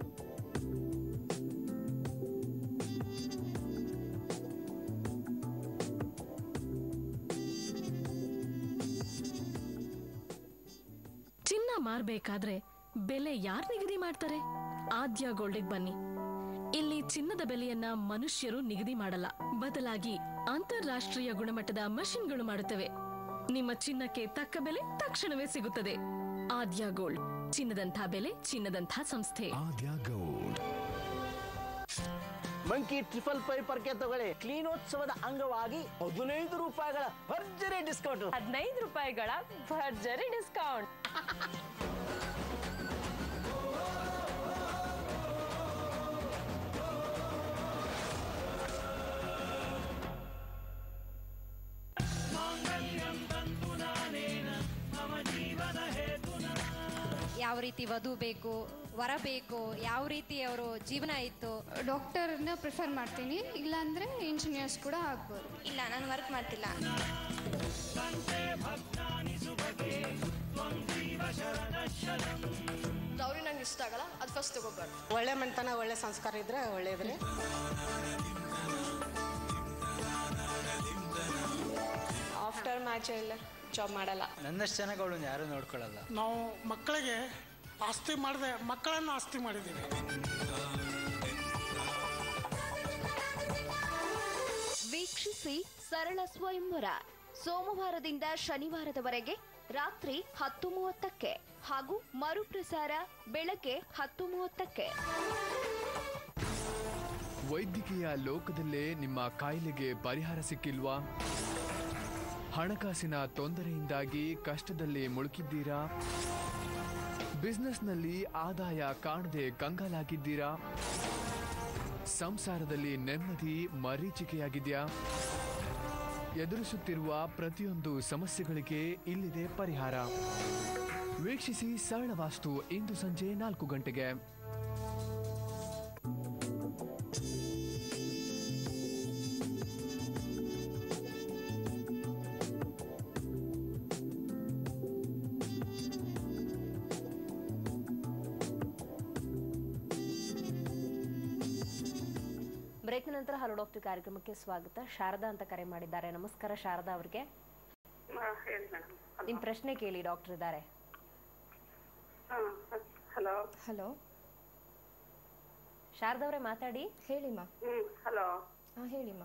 ಚಿನ್ನ ಮಾರ್ಬೇಕಾದ್ರೆ ಬೆಲೆ ಯಾರ್ ನಿಗದಿ ಮಾಡ್ತಾರೆ ಆದ್ಯ ಗೋಲ್ಡಿಗ್ ಬನ್ನಿ ಇಲ್ಲಿ ಚಿನ್ನದ ಬೆಲೆಯನ್ನ ಮನುಷ್ಯರು ನಿಗದಿ ಮಾಡಲ್ಲ ಬದಲಾಗಿ ಅಂತಾರಾಷ್ಟ್ರೀಯ ಗುಣಮಟ್ಟದ ಮಷಿನ್ಗಳು ಮಾಡುತ್ತವೆ ನಿಮ್ಮ ಚಿನ್ನಕ್ಕೆ ತಕ್ಕ ಬೆಲೆ ತಕ್ಷಣವೇ ಸಿಗುತ್ತದೆ ಆದ್ಯ ಗೋಲ್ಡ್ ಚಿನ್ನದಂಥ ಬೆಲೆ ಚಿನ್ನದಂಥ ಸಂಸ್ಥೆ Adya Gold. Monkey triple five ಪರ್ಕೆ ತಗೊಳ್ಳಿ ಕ್ಲೀನೋತ್ಸವದ ಅಂಗವಾಗಿ ಹದಿನೈದು ರೂಪಾಯಿಗಳ ಭರ್ಜರಿ ಡಿಸ್ಕೌಂಟ್ ಹದಿನೈದು ರೂಪಾಯಿಗಳ ಭರ್ಜರಿ ಡಿಸ್ಕೌಂಟ್ ಯಾವ ರೀತಿ ವಧು ಬೇಕು ವರ ಬೇಕು ಯಾವ ರೀತಿ ಅವರು ಜೀವನ ಇತ್ತು ಡಾಕ್ಟರ್ನ ಪ್ರಿಫರ್ ಮಾಡ್ತೀನಿ ಇಲ್ಲಾಂದರೆ ಇಂಜಿನಿಯರ್ಸ್ ಕೂಡ ಆಗ್ಬೋದು ಇಲ್ಲ ನಾನು ವರ್ಕ್ ಮಾಡ್ತಿಲ್ಲ ಅವ್ರಿಗೆ ನಂಗೆ ಇಷ್ಟ ಆಗಲ್ಲ ಅದು ಫಸ್ಟ್ ತಗೋಬಾರ್ದು ಒಳ್ಳೆ ಮನೆತನ ಒಳ್ಳೆ ಸಂಸ್ಕಾರ ಇದ್ರೆ ಒಳ್ಳೇದ್ರಿ ಆಫ್ಟರ್ ಮ್ಯಾಚ್ ಎಲ್ಲ ಜಾಬ್ ಮಾಡಲ್ಲ ನನ್ನಷ್ಟು ಚೆನ್ನಾಗಿ ಅವಳನ್ನ ಯಾರೂ ನೋಡ್ಕೊಳ್ಳಲ್ಲ ನಾವು ಮಕ್ಕಳಿಗೆ ಆಸ್ತಿ ಮಾಡದೆ ಮಕ್ಕಳನ್ನು ಆಸ್ತಿ ಮಾಡಿದ್ದೀವಿ ವೀಕ್ಷಿಸಿ ಸರಳ ಸ್ವಯಂವರ ಸೋಮವಾರದಿಂದ ಶನಿವಾರದವರೆಗೆ ರಾತ್ರಿ ಹತ್ತು ಮೂವತ್ತಕ್ಕೆ ಹಾಗೂ ಮರುಪ್ರಸಾರ ಬೆಳಗ್ಗೆ ಹತ್ತು ಮೂವತ್ತಕ್ಕೆ ವೈದ್ಯಕೀಯ ಲೋಕದಲ್ಲೇ ನಿಮ್ಮ ಕಾಯಿಲೆಗೆ ಪರಿಹಾರ ಸಿಕ್ಕಿಲ್ವಾ ಹಣಕಾಸಿನ ತೊಂದರೆಯಿಂದಾಗಿ ಕಷ್ಟದಲ್ಲಿ ಮುಳುಕಿದ್ದೀರಾ ಬಿಸ್ನೆಸ್ನಲ್ಲಿ ಆದಾಯ ಕಾಣದೆ ಕಂಗಾಲಾಗಿದ್ದೀರಾ ಸಂಸಾರದಲ್ಲಿ ನೆಮ್ಮದಿ ಮರೀಚಿಕೆಯಾಗಿದೆಯಾ ಎದುರಿಸುತ್ತಿರುವ ಪ್ರತಿಯೊಂದು ಸಮಸ್ಯೆಗಳಿಗೆ ಇಲ್ಲಿದೆ ಪರಿಹಾರ ವೀಕ್ಷಿಸಿ ಸರಳ ವಾಸ್ತು ಇಂದು ಸಂಜೆ ನಾಲ್ಕು ಗಂಟೆಗೆ ಬ್ರೇಕ್ನ ನಂತರ ಹಲೋ ಡಾಕ್ಟರ್ ಕಾರ್ಯಕ್ರಮಕ್ಕೆ ಸ್ವಾಗತ ಶಾರದಾ ಅಂತ ಕರೆ ಮಾಡಿದ್ದಾರೆ ನಮಸ್ಕಾರ ಶಾರದಾ ಅವರಿಗೆ ಹೇಳಿ ಮೇಡಮ್ ನಿಮ್ ಪ್ರಶ್ನೆ ಕೇಳಿ ಡಾಕ್ಟರ್ ಇದ್ದಾರೆ ಹಲೋ ಹಲೋ ಶಾರದಾ ಅವರೇ ಮಾತಾಡಿ ಹೇಳಿಮ್ಮ ಹ್ಮ್ ಹಲೋ ಹಾಂ ಹೇಳಿಮ್ಮ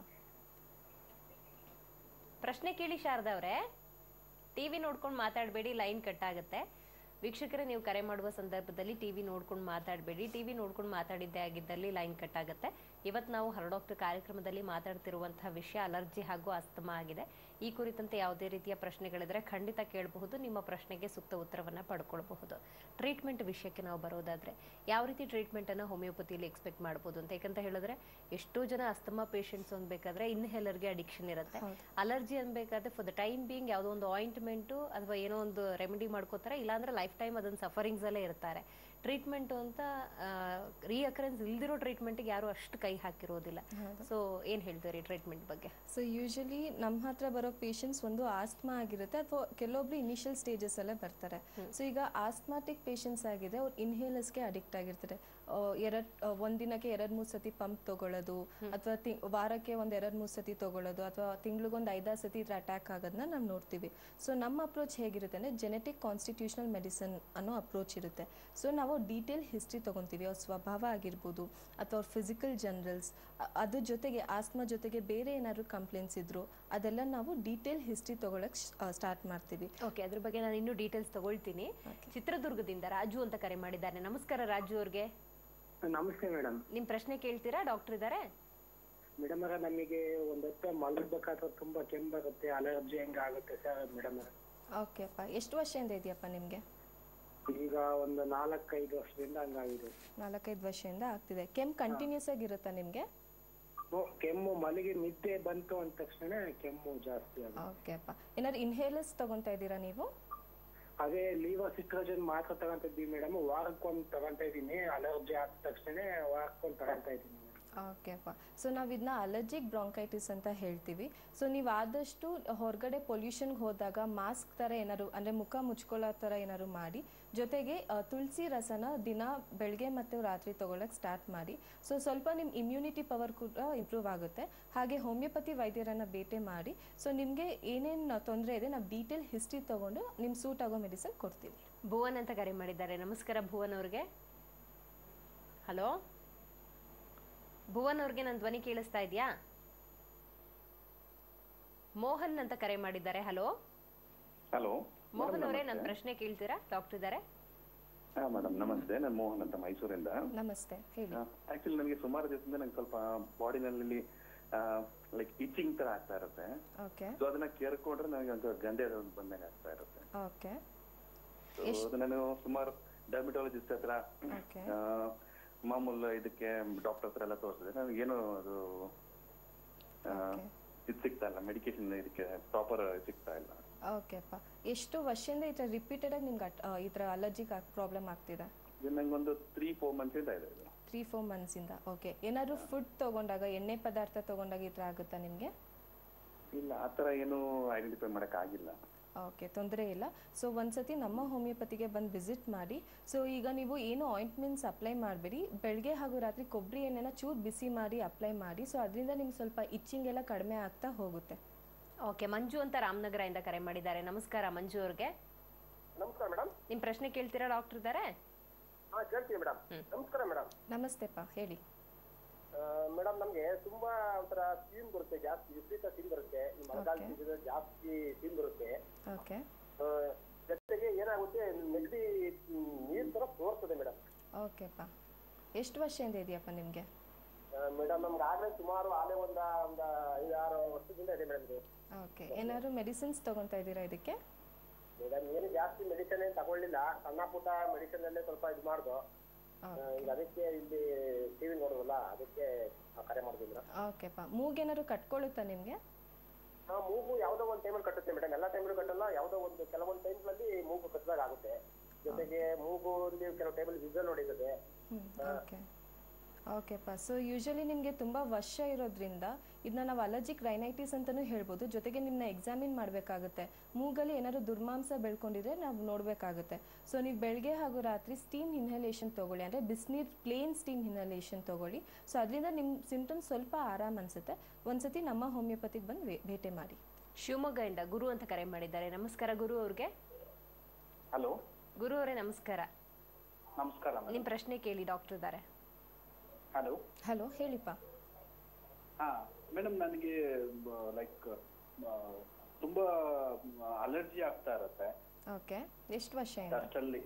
ಪ್ರಶ್ನೆ ಕೇಳಿ ಶಾರದಾ ಅವರೇ ಟಿವಿ ನೋಡ್ಕೊಂಡು ಮಾತಾಡಬೇಡಿ ಲೈನ್ ಕಟ್ ಆಗುತ್ತೆ ವೀಕ್ಷಕರೇ ನೀವು ಕರೆ ಮಾಡುವ ಸಂದರ್ಭದಲ್ಲಿ ಟಿವಿ ನೋಡ್ಕೊಂಡು ಮಾತಾಡಬೇಡಿ ಟಿವಿ ನೋಡ್ಕೊಂಡು ಮಾತಾಡಿದ್ದೇ ಆಗಿದ್ದಲ್ಲಿ ಲೈನ್ ಕಟ್ ಆಗುತ್ತೆ ಇವತ್ತು ನಾವು ಹರ ಡಾಕ್ಟರ್ ಕಾರ್ಯಕ್ರಮದಲ್ಲಿ ಮಾತಾಡ್ತಿರುವಂತಹ ವಿಷಯ ಅಲರ್ಜಿ ಹಾಗೂ ಅಸ್ತಮಾ ಆಗಿದೆ ಈ ಕುರಿತಂತೆ ಯಾವುದೇ ರೀತಿಯ ಪ್ರಶ್ನೆಗಳಿದ್ರೆ ಖಂಡಿತ ಕೇಳಬಹುದು ನಿಮ್ಮ ಪ್ರಶ್ನೆಗೆ ಸೂಕ್ತ ಉತ್ತರವನ್ನ ಪಡ್ಕೊಳ್ಬಹುದು ಟ್ರೀಟ್ಮೆಂಟ್ ವಿಷಯಕ್ಕೆ ನಾವು ಬರೋದಾದ್ರೆ ಯಾವ ರೀತಿ ಟ್ರೀಟ್ಮೆಂಟ್ ಅನ್ನ ಹೋಮಿಯೋಪತಿಯಲ್ಲಿ ಎಕ್ಸ್ಪೆಕ್ಟ್ ಮಾಡ್ಬೋದು ಅಂತ ಯಾಕಂತ ಹೇಳಿದ್ರೆ ಎಷ್ಟೋ ಜನ ಅಸ್ತಮಾ ಪೇಷಂಟ್ಸ್ ಅನ್ಬೇಕಾದ್ರೆ ಇನ್ಹೇಲರ್ಗೆ ಅಡಿಕ್ಷನ್ ಇರುತ್ತೆ ಅಲರ್ಜಿ ಅನ್ಬೇಕಾದ್ರೆ ಫಾರ್ ದ ಟೈಮ್ ಬೀಯಿಂಗ್ ಯಾವುದೋ ಒಂದು ಆಯಿಂಟ್ಮೆಂಟು ಅಥವಾ ಏನೋ ಒಂದು ರೆಮಿಡಿ ಮಾಡ್ಕೋತಾರೆ ಇಲ್ಲಾಂದ್ರೆ ಲೈಫ್ ಟೈಮ್ ಅದನ್ನ ಸಫರಿಂಗ್ಸ್ ಅಲ್ಲೇ ಇರ್ತಾರೆ ಟ್ರೀಟ್ಮೆಂಟ್ ಅಂತ ರೀಅಕರೆನ್ಸ್ ಇಲ್ದಿರೋ ಟ್ರೀಟ್ಮೆಂಟ್ಗೆ ಯಾರು ಅಷ್ಟು ಕೈ ಹಾಕಿರೋದಿಲ್ಲ ಸೊ ಏನ್ ಹೇಳ್ತೀರಿ ಟ್ರೀಟ್ಮೆಂಟ್ ಬಗ್ಗೆ ಸೊ ಯೂಶಲಿ ನಮ್ಮ ಹತ್ರ ಬರೋ ಪೇಷಂಟ್ಸ್ ಒಂದು ಆಸ್ಮಾ ಆಗಿರುತ್ತೆ ಅಥವಾ ಕೆಲವೊಬ್ರು ಇನಿಷಿಯಲ್ ಸ್ಟೇಜಸ್ ಅಲ್ಲೇ ಬರ್ತಾರೆ ಸೊ ಈಗ ಆಸ್ಮಾಟಿಕ್ ಪೇಷಂಟ್ಸ್ ಆಗಿದೆ ಅವ್ರು ಇನ್ಹೇಲರ್ಸ್ಗೆ ಅಡಿಕ್ಟ್ ಆಗಿರ್ತಾರೆ ಎರಡು ಒಂದಿನಕ್ಕೆ ಎರಡು ಮೂರು ಸತಿ ಪಂಪ್ ತಗೊಳ್ಳೋದು ಅಥವಾ ವಾರಕ್ಕೆ ಒಂದು ಎರಡು ಮೂರು ಸತಿ ತಗೊಳ್ಳೋದು ಅಥವಾ ತಿಂಗ್ಳಿಗೊಂದು ಐದಾರು ಸತಿ ಇದ್ರ ಅಟ್ಯಾಕ್ ಆಗೋದನ್ನ ನಾವು ನೋಡ್ತೀವಿ ಸೊ ನಮ್ಮ ಅಪ್ರೋಚ್ ಹೇಗಿರುತ್ತೆ ಅಂದರೆ ಜೆನೆಟಿಕ್ ಕಾನ್ಸ್ಟಿಟ್ಯೂಷನಲ್ ಮೆಡಿಸನ್ ಅನ್ನೋ ಅಪ್ರೋಚ್ ಇರುತ್ತೆ ಸೊ ನಾವು ಡೀಟೇಲ್ ಹಿಸ್ಟ್ರಿ ತೊಗೊತೀವಿ ಅವ್ರ ಸ್ವಭಾವ ಆಗಿರ್ಬೋದು ಅಥವಾ ಅವ್ರ ಫಿಸಿಕಲ್ ಜನರಲ್ಸ್ ಅದ್ರ ಜೊತೆಗೆ ಆಸ್ಮಾ ಜೊತೆಗೆ ಬೇರೆ ಏನಾದ್ರು ಕಂಪ್ಲೇಂಟ್ಸ್ ಇದ್ರು ಅದೆಲ್ಲ ನಾವು ಡೀಟೇಲ್ ಹಿಸ್ಟ್ರಿ ತಗೊಳಕ್ ಸ್ಟಾರ್ಟ್ ಮಾಡ್ತೀವಿ ಓಕೆ ಅದ್ರ ಬಗ್ಗೆ ನಾನು ಇನ್ನೂ ಡೀಟೇಲ್ಸ್ ತಗೊಳ್ತೀನಿ ಚಿತ್ರದುರ್ಗದಿಂದ ರಾಜು ಅಂತ ಕರೆ ಮಾಡಿದ್ದಾರೆ ನಮಸ್ಕಾರ ರಾಜು ಅವ್ರಿಗೆ ನಮಸ್ತೆ ಮೇಡಮ್ ನಿಮ್ ಪ್ರಶ್ನೆ ಕೇಳ್ತೀರಾ ಡಾಕ್ಟರ್ ಇದ್ದಾರೆ ಮೇಡಮ್ ಅವರ ನಮಗೆ ಒಂದ್ ಹೊತ್ತು ಮಲಗಬೇಕಾದ್ರೆ ತುಂಬಾ ಕೆಮ್ಮು ಬರುತ್ತೆ ಅಲರ್ಜಿ ಹೆಂಗ ಆಗುತ್ತೆ ಸರ್ ಮೇಡಮ್ ಓಕೆ ಅಪ್ಪ ಎಷ್ಟು ವರ್ಷದಿಂದ ಇದೆಯಪ್ಪ ನಿಮಗೆ ಈಗ ಒಂದು ನಾಲ್ಕೈದು ವರ್ಷದಿಂದ ಹಂಗಾಗಿದೆ ನಾಲ್ಕೈದು ವರ್ಷದಿಂದ ಆಗ್ತಿದೆ ಕೆಮ್ಮು ಕಂಟಿನ್ಯೂಸ್ ಆಗಿರುತ್ತಾ ನಿಮಗೆ ಓ, ಕೆಮ್ಮು ಮಲಗಿ ನಿದ್ದೆ ಬಂತು ಅಂದ ತಕ್ಷಣ ಕೆಮ್ಮು ಜಾಸ್ತಿ ಆಗುತ್ತೆ ಓಕೆ ಅಪ್ಪ ಏನಾದ್ರು ಇನ್ಹೇಲರ್ಸ್ ತಗೊಂತಾ ಇದ್ದೀರಾ ನೀವು ಅದೇ ಲೀವರ್ ಸಿಟ್ರೋಜನ್ ಮಾತ್ರ ತಗೊಂತಿದ್ವಿ ಮೇಡಮ್ ವಾರಕ್ಕೊಂದು ತಗೊಂತ ಇದೀನಿ ಅಲರ್ಜಿ ಆದ ತಕ್ಷಣ ವಾರಕ್ಕೊಂದು ತಗೊಂತ ಇದೀನಿ ಓಕೆ ಅಪ್ಪ ಸೊ ನಾವು ಇದನ್ನ ಅಲರ್ಜಿಕ್ ಬ್ರಾಂಕೈಟಿಸ್ ಅಂತ ಹೇಳ್ತೀವಿ ಸೊ ನೀವು ಆದಷ್ಟು ಹೊರಗಡೆ ಪೊಲ್ಯೂಷನ್ಗೆ ಹೋದಾಗ ಮಾಸ್ಕ್ ಥರ ಏನಾದ್ರು ಅಂದರೆ ಮುಖ ಮುಚ್ಕೊಳ್ಳೋ ಥರ ಏನಾದ್ರು ಮಾಡಿ ಜೊತೆಗೆ ಆ, ತುಳಸಿ ರಸನ ದಿನ ಬೆಳಗ್ಗೆ ಮತ್ತು ರಾತ್ರಿ ತೊಗೊಳಕ್ಕೆ ಸ್ಟಾರ್ಟ್ ಮಾಡಿ ಸೊ ಸ್ವಲ್ಪ ನಿಮ್ಮ ಇಮ್ಯುನಿಟಿ ಪವರ್ ಕೂಡ ಇಂಪ್ರೂವ್ ಆಗುತ್ತೆ ಹಾಗೆ ಹೋಮಿಯೋಪತಿ ವೈದ್ಯರನ್ನು ಭೇಟಿ ಮಾಡಿ ಸೊ ನಿಮಗೆ ಏನೇನು ತೊಂದರೆ ಇದೆ ನಾವು ಡೀಟೇಲ್ ಹಿಸ್ಟ್ರಿ ತೊಗೊಂಡು ನಿಮ್ಮ ಸೂಟ್ ಆಗೋ ಮೆಡಿಸಿನ್ ಕೊಡ್ತೀವಿ ಭುವನ್ ಅಂತ ಕರೆ ಮಾಡಿದ್ದಾರೆ ನಮಸ್ಕಾರ ಭುವನ್ ಅವ್ರಿಗೆ ಹಲೋ ಭುವನ್ ಅವ್ರಿಗೆ ನನ್ನ ಧ್ವನಿ ಕೇಳಿಸ್ತಾ ಇದೆಯಾ ಮೋಹನ್ ಅಂತ ಕರೆ ಮಾಡಿದ್ದಾರೆ ಹಲೋ ಹಲೋ ಮೋಹನ್ ಅವರೇ ನನ್ನ ಪ್ರಶ್ನೆ ಕೇಳ್ತೀರಾ ಡಾಕ್ಟರ್ ಇದ್ದಾರೆ ಹಾ ಮೇಡಮ್ ನಮಸ್ತೆ ನಾನು ಮೋಹನ್ ಅಂತ ಮೈಸೂರಿಂದ ನಮಸ್ತೆ ಹೇಳಿ ಆಕ್ಚುಲಿ ನನಗೆ ಸುಮಾರು ದಿವಸದಿಂದ ನಂಗೆ ಸ್ವಲ್ಪ ಬಾಡಿನಲ್ಲಿ ಲೈಕ್ ಇಚಿಂಗ್ ತರ ಆಗ್ತಾ ಇರುತ್ತೆ ಓಕೆ ಸೊ ಅದನ್ನ ಕೇರ್ಕೊಂಡ್ರೆ ನನಗೆ ಒಂದು ಗಂಧೆ ಬಂದಾಗ ಆಗ್ತಾ ಇರುತ್ತೆ ಓಕೆ So, ಅದು ನಾನು ಸುಮಾರು ಡರ್ಮಿಟಾಲಜಿಸ್ಟ್ ಹತ್ರ ಓಕೆ ಆ, ಮಾಮೂಲು ಇದಕ್ಕೆ ಡಾಕ್ಟರ್ ಹತ್ರ ಎಲ್ಲ ತೋರಿಸಿದೆ ನನಗೆ ಏನು ಅದು ಆ, ಇದು ಸಿಗ್ತಾ ಇಲ್ಲ ಮೆಡಿಕೇಶನ್ ಇದಕ್ಕೆ ಪ್ರಾಪರ್ ಸಿಗ್ತಾ ಇಲ್ಲ ಓಕೆಪ್ಪ ಎಷ್ಟು ವರ್ಷದಿಂದ ಈ ಥರ ರಿಪೀಟೆಡ್ ಆಗಿ ನಿಮ್ಗೆ ಅಟ್- ಆ, ಈ ಥರ ಅಲರ್ಜಿ ಪ್ರಾಬ್ಲಮ್ ಆಗ್ತಿದೆ ಇದು ನಂಗೊಂದು ತ್ರೀ ಫೋರ್ ಮಂತ್ಸ್ ಇಂದ ಇದೆ ಇದು ತ್ರೀ ಫೋರ್ ಮಂತ್ಸಿಂದ ಓಕೆ ಏನಾದರೂ ಫುಡ್ ತೊಗೊಂಡಾಗ ಎಣ್ಣೆ ಪದಾರ್ಥ ತೊಗೊಂಡಾಗ ಈ ಥರ ಆಗುತ್ತಾ ನಿಮಗೆ ಇಲ್ಲ ಆ ಥರ ಏನು ಐಡೆಂಟಿಫೈ ಮಾಡಕ್ ಆಗಿಲ್ಲ ಓಕೆ ತೊಂದರೆ ಇಲ್ಲ ಸೊ ಒಂದ್ಸತಿ ನಮ್ಮ ಹೋಮಿಯೋಪತಿಗೆ ಬಂದು ವಿಸಿಟ್ ಮಾಡಿ ಸೊ ಈಗ ನೀವು ಏನು ಆಯಿಂಟ್ಮೆಂಟ್ಸ್ ಅಪ್ಲೈ ಮಾಡಬೇಡಿ ಬೆಳಗ್ಗೆ ಹಾಗೂ ರಾತ್ರಿ ಕೊಬ್ಬರಿ ಎಣ್ಣೆನ ಚೂರು ಬಿಸಿ ಮಾಡಿ ಅಪ್ಲೈ ಮಾಡಿ ಸೊ ಅದರಿಂದ ನಿಮ್ಗೆ ಸ್ವಲ್ಪ ಇಚ್ಚಿಂಗ್ ಎಲ್ಲ ಕಡಿಮೆ ಆಗ್ತಾ ಹೋಗುತ್ತೆ ಓಕೆ ಮಂಜು ಅಂತ ರಾಮನಗರದಿಂದ ಕರೆ ಮಾಡಿದ್ದಾರೆ ನಮಸ್ಕಾರ ಮಂಜು ಅವ್ರಿಗೆ ನಮಸ್ಕಾರ ಮೇಡಮ್ ನಿಮ್ ಪ್ರಶ್ನೆ ಕೇಳ್ತೀರಾ ಡಾಕ್ಟರ್ ಇದ್ದಾರೆ ಹಾ ಕೇಳ್ತೀವಿ ಮೇಡಮ್ ನಮಸ್ಕಾರ ಮೇಡಮ್ ನಮಸ್ತೆಪ್ಪ ಹೇಳಿ ಮೇಡಮ್ ನಮ್ಗೆ ತುಂಬಾ ಒಂಥರ ಸೀನ್ ಬರುತ್ತೆ ಜಾಸ್ತಿ ವಿಪರೀತ ಸೀನ್ ಬರುತ್ತೆ ಈ ಮಳೆಗಾಲ ಸೀಸನ್ ಜಾಸ್ತಿ ಸೀನ್ ಬರುತ್ತೆ ಓಕೆ ಆ, ಜೊತೆಗೆ ಏನಾಗುತ್ತೆ ನೆಗಡಿ ನೀರ್ ತರ ತೋರ್ತದೆ ಮೇಡಮ್ ಓಕೆಪ್ಪ ಎಷ್ಟು ವರ್ಷದಿಂದ ಇದೆಯಪ್ಪ ನಿಮಗೆ ಮೇಡಮ್ ನಮ್ಗೆ ಆಗ್ಲೇ ಸುಮಾರು ಆಲೇ ಒಂದ ಒಂದ ಐದಾರು ವರ್ಷದಿಂದ ಇದೆ ಮೇಡಮ್ ಇದು ಓಕೆ ಏನಾದ್ರು ಮೆಡಿಸಿನ್ಸ್ ತೊಗೊತಾ ಇದ್ದೀರಾ ಇದಕ್ಕೆ ಮೇಡಮ್ ಏನು ಜಾಸ್ತಿ ಮೆಡಿಸಿನ್ ಏನು ತಗೊಳ್ಳಿಲ್ಲ ಸಣ್ಣ ಪುಟ್ಟ ಮೆಡಿಸಿನ್ ಅಲ್ಲೇ ಸ್ವಲ್ಪ ಇದು ಮಾಡ್ದು ಆ, ಈಗ ಅದಕ್ಕೆ ಇಲ್ಲಿ ಟಿವಿ ನೋಡೋದಲ್ಲ ಅದಕ್ಕೆ ನಾವು ಕರೆ ಮಾಡಿದ್ವಿ ಮೇಡಮ್ ಓಕೆಪ್ಪ ಮೂಗೇನಾದ್ರು ಕಟ್ಕೊಳ್ಳುತ್ತಾ ನಿಮಗೆ ಆ ಮೂಗು ಯಾವ್ದೋ ಒಂದು ಟೈಮಲ್ಲಿ ಕಟ್ಟುತ್ತೆ ಮೇಡಮ್ ಎಲ್ಲ ಟೈಮಲ್ಲೂ ಕಟ್ಟಲ್ಲ ಯಾವ್ದೋ ಒಂದು ಕೆಲವೊಂದು ಟೈಮ್ಗಳಲ್ಲಿ ಮೂಗು ಕಟ್ಟಿದಾಗ ಆಗುತ್ತೆ ಜೊತೆಗೆ ಮೂಗು ಕೆಲವು ಟೈಮಲ್ಲಿ ವಿಸಲ್ ಹೊಡಿತದೆ ಓಕೆ ಓಕೆಪ್ಪ ಸೊ ಯೂಶಲಿ ನಿಮಗೆ ತುಂಬ ವರ್ಷ ಇರೋದ್ರಿಂದ ಇದನ್ನ ನಾವು ಅಲರ್ಜಿಕ್ ರೈನೈಟಿಸ್ ಅಂತಲೂ ಹೇಳ್ಬೋದು ಜೊತೆಗೆ ನಿಮ್ಮನ್ನ ಎಕ್ಸಾಮಿನ್ ಮಾಡಬೇಕಾಗುತ್ತೆ ಮೂಗಲ್ಲಿ ಏನಾದ್ರು ದುರ್ಮಾಂಸ ಬೆಳ್ಕೊಂಡಿದ್ರೆ ನಾವು ನೋಡಬೇಕಾಗುತ್ತೆ ಸೊ ನೀವು ಬೆಳಗ್ಗೆ ಹಾಗೂ ರಾತ್ರಿ ಸ್ಟೀಮ್ ಇನ್ಹಲೇಷನ್ ತೊಗೊಳ್ಳಿ ಅಂದರೆ ಬಿಸಿನೀರು ಪ್ಲೇನ್ ಸ್ಟೀಮ್ ಇನ್ಹಲೇಷನ್ ತೊಗೊಳ್ಳಿ ಸೊ ಅದರಿಂದ ನಿಮ್ಮ ಸಿಂಪ್ಟಮ್ಸ್ ಸ್ವಲ್ಪ ಆರಾಮ್ ಅನಿಸುತ್ತೆ ಒಂದ್ಸತಿ ನಮ್ಮ ಹೋಮಿಯೋಪತಿಗೆ ಬಂದು ಭೇಟಿ ಮಾಡಿ ಶಿವಮೊಗ್ಗದಿಂದ ಗುರು ಅಂತ ಕರೆ ಮಾಡಿದ್ದಾರೆ ನಮಸ್ಕಾರ ಗುರು ಅವ್ರಿಗೆ ಹಲೋ ಗುರು ಅವರೇ ನಮಸ್ಕಾರ ನಮಸ್ಕಾರ ನಿಮ್ ಪ್ರಶ್ನೆ ಕೇಳಿ ಡಾಕ್ಟರ್ ಇದ್ದಾರೆ ಹಲೋ ಹಲೋ ಹೇಳಿಪ್ಪ ಹಾ ಮೇಡಮ್ ನನಗೆ ಲೈಕ್ ತುಂಬಾ ಅಲರ್ಜಿ ಆಗ್ತಾ ಇರುತ್ತೆ ಓಕೆ ಎಷ್ಟು ವರ್ಷದಿಂದ ಡಸ್ಟ್ ಅಲ್ಲಿ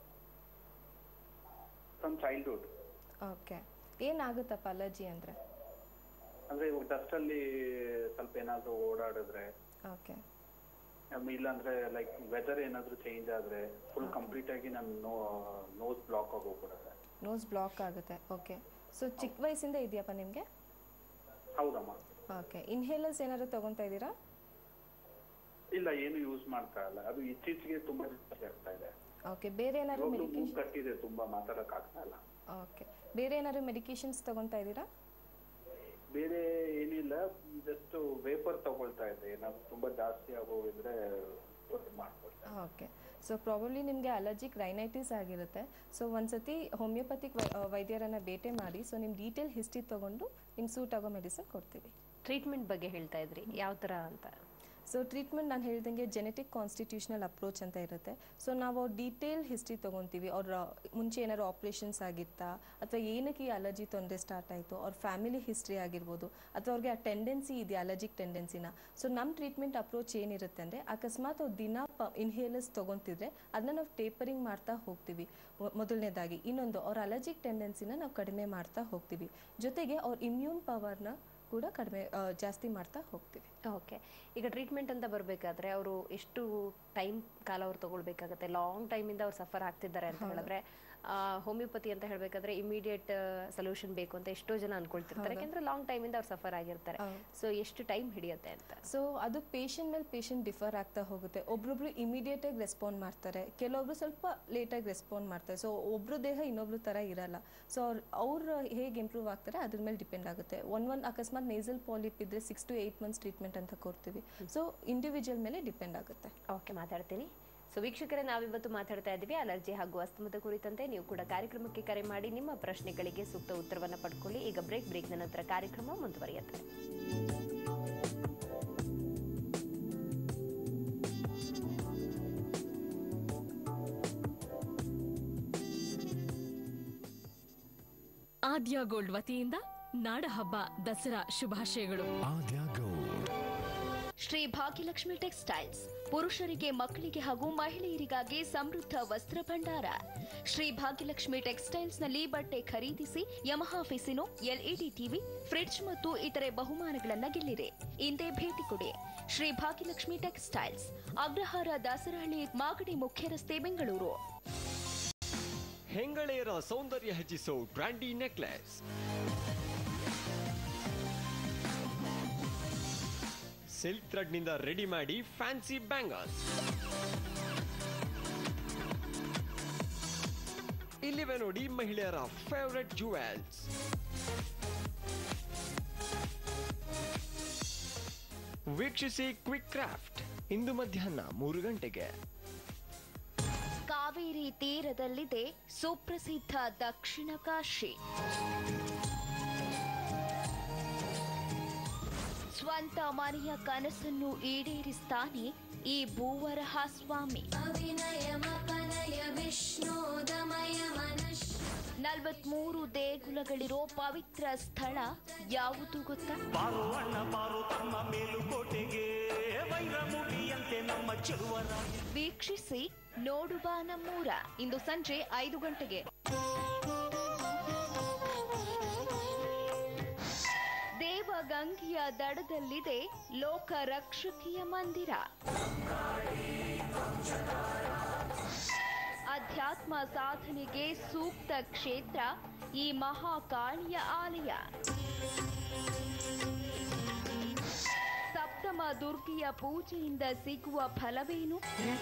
ಫ್ರಮ್ ಚೈಲ್ಡ್ಹುಡ್ ಓಕೆ ಏನಾಗುತ್ತಪ್ಪ ಅಲರ್ಜಿ ಅಂದರೆ ಅಂದ್ರೆ ಇವಾಗ ಡಸ್ಟ್ ಅಲ್ಲಿ ಸ್ವಲ್ಪ ಏನಾದ್ರು ಓಡಾಡಿದ್ರೆ ಓಕೆ ಆಮೇಲೆ ಇಲ್ಲಾಂದ್ರೆ ಲೈಕ್ ವೆದರ್ ಏನಾದ್ರು ಚೇಂಜ್ ಆದ್ರೆ ಫುಲ್ ಕಂಪ್ಲೀಟ್ ಆಗಿ ನನ್ನ ನೋಸ್ ಬ್ಲಾಕ್ ಆಗಿ ಹೋಗ್ಬಿಡುತ್ತೆ ನೋಸ್ ಬ್ಲಾಕ್ ಆಗುತ್ತೆ ಓಕೆ ಸೊ ಚಿಕ್ಕ ವಯಸ್ಸಿಂದ ಇದೆಯಪ್ಪ ನಿಮಗೆ ಹೌದಮ್ಮ ಓಕೆ ಇನ್ಹೇಲರ್ಸ್ ಏನಾದ್ರು ತಗೊತಾ ಇದ್ದೀರಾ ಇಲ್ಲ ಏನು ಯೂಸ್ ಮಾಡ್ತಾ ಇಲ್ಲ ಅದು ಇತ್ತೀಚೆಗೆ ತುಂಬಾ ಜಾಸ್ತಿ ಆಗ್ತಾ ಇದೆ ಓಕೆ ಬೇರೆ ಏನಾದ್ರು ಇವಾಗ್ಲೂ ಮೂಗ್ ಮೆಡಿಕೇಶನ್ ಕಟ್ಟಿದೆ ತುಂಬಾ ಮಾತಾಡಕ್ ಆಗ್ತಾ ಇಲ್ಲ ಓಕೆ ಬೇರೆ ಏನಾದ್ರು ಮೆಡಿಕೇಶನ್ಸ್ ತಗೊತಾ ಇದ್ದೀರಾ ಬೇರೆ ಏನಿಲ್ಲ ಜಸ್ಟ್ ವೇಪರ್ ತಗೊಳ್ತಾ ಇದ್ದೆ ಏನಾದ್ರು ತುಂಬಾ ಜಾಸ್ತಿ ಆಗೋಗಿದ್ರೆ ಮಾಡ್ಕೊಳ್ತಾ ಓಕೆ ಸೊ ಪ್ರಾಬಬ್ಲಿ ನಿಮಗೆ ಅಲರ್ಜಿಕ್ ರೈನೈಟಿಸ್ ಆಗಿರುತ್ತೆ ಸೊ ಒಂದ್ಸತಿ ಹೋಮಿಯೋಪತಿಕ್ ವೈದ್ಯರನ್ನ ಭೇಟಿ ಮಾಡಿ ಸೊ ನಿಮ್ಮ ಡೀಟೇಲ್ ಹಿಸ್ಟ್ರಿ ತೊಗೊಂಡು ನಿಮ್ಗೆ ಸೂಟ್ ಆಗೋ ಮೆಡಿಸಿನ್ ಕೊಡ್ತೀವಿ ಟ್ರೀಟ್ಮೆಂಟ್ ಬಗ್ಗೆ ಹೇಳ್ತಾ ಇದ್ರಿ ಯಾವ ತರ ಅಂತ ಸೊ ಟ್ರೀಟ್ಮೆಂಟ್ ನಾನು ಹೇಳ್ದಂಗೆ ಜೆನೆಟಿಕ್ ಕಾನ್ಸ್ಟಿಟ್ಯೂಷನಲ್ ಅಪ್ರೋಚ್ ಅಂತ ಇರುತ್ತೆ ಸೊ ನಾವು ಅವ್ರ ಡೀಟೇಲ್ ಹಿಸ್ಟ್ರಿ ತೊಗೊತೀವಿ ಅವ್ರ ಮುಂಚೆ ಏನಾದ್ರು ಆಪ್ರೇಷನ್ಸ್ ಆಗಿತ್ತಾ ಅಥವಾ ಏನಕ್ಕೆ ಈ ಅಲರ್ಜಿ ತೊಂದರೆ ಸ್ಟಾರ್ಟ್ ಆಯಿತು ಅವ್ರ ಫ್ಯಾಮಿಲಿ ಹಿಸ್ಟ್ರಿ ಆಗಿರ್ಬೋದು ಅಥವಾ ಅವ್ರಿಗೆ ಆ ಟೆಂಡೆನ್ಸಿ ಇದೆಯಾ ಅಲರ್ಜಿಕ್ ಟೆಂಡೆನ್ಸಿನ ಸೊ ನಮ್ಮ ಟ್ರೀಟ್ಮೆಂಟ್ ಅಪ್ರೋಚ್ ಏನಿರುತ್ತೆ ಅಂದರೆ ಅಕಸ್ಮಾತ್ ಅವ್ರು ದಿನ ಪ ಇನ್ಹೇಲರ್ಸ್ ತೊಗೊತಿದ್ರೆ ಅದನ್ನ ನಾವು ಟೇಪರಿಂಗ್ ಮಾಡ್ತಾ ಹೋಗ್ತೀವಿ ಮೊ- ಮೊದಲನೇದಾಗಿ ಇನ್ನೊಂದು ಅವ್ರ ಅಲರ್ಜಿಕ್ ಟೆಂಡೆನ್ಸಿನ ನಾವು ಕಡಿಮೆ ಮಾಡ್ತಾ ಹೋಗ್ತೀವಿ ಜೊತೆಗೆ ಅವ್ರ ಇಮ್ಯೂನ್ ಪವರ್ನ ಕೂಡ ಕಡಿಮೆ ಆ, ಜಾಸ್ತಿ ಮಾಡ್ತಾ ಹೋಗ್ತೀವಿ ಓಕೆ ಈಗ ಟ್ರೀಟ್ಮೆಂಟ್ ಅಂತ ಬರಬೇಕಾದ್ರೆ ಅವರು ಎಷ್ಟು ಟೈಮ್ ಕಾಲ ಅವ್ರು ತಗೊಳ್ಬೇಕಾಗತ್ತೆ ಲಾಂಗ್ ಟೈಮಿಂದ ಅವ್ರು ಸಫರ್ ಆಗ್ತಿದ್ದಾರೆ ಅಂತ ಹೇಳಿದ್ರೆ ಹೋಮಿಯೋಪತಿ ಅಂತ ಹೇಳಬೇಕಾದ್ರೆ ಇಮಿಡಿಯೇಟ್ ಸೊಲ್ಯೂಷನ್ ಬೇಕು ಅಂತ ಎಷ್ಟೋ ಜನ ಅನ್ಕೊಳ್ತಿರ್ತಾರೆ ಹೌದು. ಯಾಕಂದ್ರೆ ಲಾಂಗ್ ಟೈಮಿಂದ ಅವ್ರು ಸಫರ್ ಆಗಿರ್ತಾರೆ ಸೊ ಎಷ್ಟು ಟೈಮ್ ಹಿಡಿಯುತ್ತೆ ಅಂತ ಸೊ ಅದು ಪೇಷಂಟ್ ಮೇಲೆ ಪೇಷಂಟ್ ಡಿಫರ್ ಆಗ್ತಾ ಹೋಗುತ್ತೆ ಒಬ್ರೊಬ್ರು ಇಮಿಡಿಯೇಟ್ ಆಗಿ ರೆಸ್ಪಾಂಡ್ ಮಾಡ್ತಾರೆ ಕೆಲವೊಬ್ರು ಸ್ವಲ್ಪ ಲೇಟಾಗಿ ರೆಸ್ಪಾಂಡ್ ಮಾಡ್ತಾರೆ ಸೊ ಒಬ್ರು ದೇಹ ಇನ್ನೊಬ್ರು ಥರ ಇರಲ್ಲ ಸೊ ಅವ್ರು ಅವ್ರು ಹೇಗೆ ಇಂಪ್ರೂವ್ ಆಗ್ತಾರೆ ಅದ್ರ ಮೇಲೆ ಡಿಪೆಂಡ್ ಆಗುತ್ತೆ ಒನ್ ಒನ್ ಅಕಸ್ಮಾತ್ ನೇಸಲ್ ಪಾಲಿಪ್ ಇದ್ರೆ six to eight months treatment ಅಂತ ಕೊಡ್ತೀವಿ ಸೊ ಇಂಡಿವಿಜುವಲ್ ಮೇಲೆ ಡಿಪೆಂಡ್ ಆಗುತ್ತೆ ಓಕೆ ಮಾತಾಡ್ತೀನಿ ಸೊ ವೀಕ್ಷಕರೇ ನಾವಿವತ್ತು ಮಾತಾಡ್ತಾ ಇದ್ದೀವಿ ಅಲರ್ಜಿ ಹಾಗೂ ಅಸ್ತಮದ ಕುರಿತಂತೆ ನೀವು ಕೂಡ ಕಾರ್ಯಕ್ರಮಕ್ಕೆ ಕರೆ ಮಾಡಿ ನಿಮ್ಮ ಪ್ರಶ್ನೆಗಳಿಗೆ ಸೂಕ್ತ ಉತ್ತರವನ್ನು ಪಡ್ಕೊಳ್ಳಿ ಈಗ ಬ್ರೇಕ್ ಬ್ರೇಕ್ನ ನಂತರ ಕಾರ್ಯಕ್ರಮ ಮುಂದುವರಿಯುತ್ತೆ ಆದ್ಯ ಗೋಲ್ಡ್ ವತಿಯಿಂದ ನಾಡಹಬ್ಬ ದಸರಾ ಶುಭಾಶಯಗಳು ಆದ್ಯ ಗೋಲ್ಡ್ ಶ್ರೀ ಭಾಗ್ಯಲಕ್ಷ್ಮಿ ಟೆಕ್ಸ್ಟೈಲ್ಸ್ ಪುರುಷರಿಗೆ ಮಕ್ಕಳಿಗೆ ಹಾಗೂ ಮಹಿಳೆಯರಿಗಾಗಿ ಸಮೃದ್ಧ ವಸ್ತ್ರ ಭಂಡಾರ ಶ್ರೀ ಭಾಗ್ಯಲಕ್ಷ್ಮಿ ಟೆಕ್ಸ್ಟೈಲ್ಸ್ ನಲ್ಲಿ ಬಟ್ಟೆ ಖರೀದಿಸಿ Yamaha Fascino LED TV fridge ಮತ್ತು ಇತರೆ ಬಹುಮಾನಗಳನ್ನ ಗೆಲ್ಲಿರಿ ಇಂದೇ ಭೇಟಿ ಕೊಡಿ ಶ್ರೀ ಭಾಗ್ಯಲಕ್ಷ್ಮಿ ಟೆಕ್ಸ್ಟೈಲ್ಸ್ ಅಗ್ರಹಾರ ದಾಸರಹಳ್ಳಿ ಮಾಗಡಿ ಮುಖ್ಯ ರಸ್ತೆ ಬೆಂಗಳೂರು ಹೆಂಗಳೆಯರ ಸೌಂದರ್ಯ ಹೆಚ್ಚಿಸೋ ಬ್ರ್ಯಾಂಡಿ ನೆಕ್ಲೆಸ್ ಸಿಲ್ಕ್ ಥ್ರೆಡ್ನಿಂದ ರೆಡಿ ಮಾಡಿ ಫ್ಯಾನ್ಸಿ ಬ್ಯಾಂಗಲ್ಸ್ ಇಲ್ಲಿವೆ ನೋಡಿ ಮಹಿಳೆಯರ ಫೇವರೆಟ್ ಜುವೆಲ್ಸ್ ವೀಕ್ಷಿಸಿ ಕ್ವಿಕ್ ಕ್ರಾಫ್ಟ್ ಇಂದು ಮಧ್ಯಾಹ್ನ ಮೂರು ಗಂಟೆಗೆ ಕಾವೇರಿ ತೀರದಲ್ಲಿದೆ ಸುಪ್ರಸಿದ್ಧ ದಕ್ಷಿಣ ಕಾಶಿ ಸ್ವಂತ ಮನೆಯ ಕನಸನ್ನು ಈಡೇರಿಸ್ತಾನೆ ಈ ಭೂವರಹ ಸ್ವಾಮಿ ನಲವತ್ಮೂರು ದೇಗುಲಗಳಿರೋ ಪವಿತ್ರ ಸ್ಥಳ ಯಾವುದು ಗೊತ್ತಾ ಬಾರು ಅಣ್ಣ ಬಾರು ತಮ್ಮ ಮೇಲುಕೋಟೆಗೆ ವೈರಮುಡಿಯಂತೆ ನಮ್ಮ ಚೆಲುವರ ವೀಕ್ಷಿಸಿ ನೋಡುವ ನಮ್ಮೂರ ಇಂದು ಸಂಜೆ ಐದು ಗಂಟೆಗೆ ದೇವಗಂಗೆಯ ದಡದಲ್ಲಿದೆ ಲೋಕ ರಕ್ಷಕಿಯ ಮಂದಿರ ಅಧ್ಯಾತ್ಮ ಸಾಧನೆಗೆ ಸೂಕ್ತ ಕ್ಷೇತ್ರ ಈ ಮಹಾಕಾಳಿಯ ಆಲಯ ಸಪ್ತಮ ದುರ್ಗಿಯ ಪೂಜೆಯಿಂದ ಸಿಗುವ ಫಲವೇನು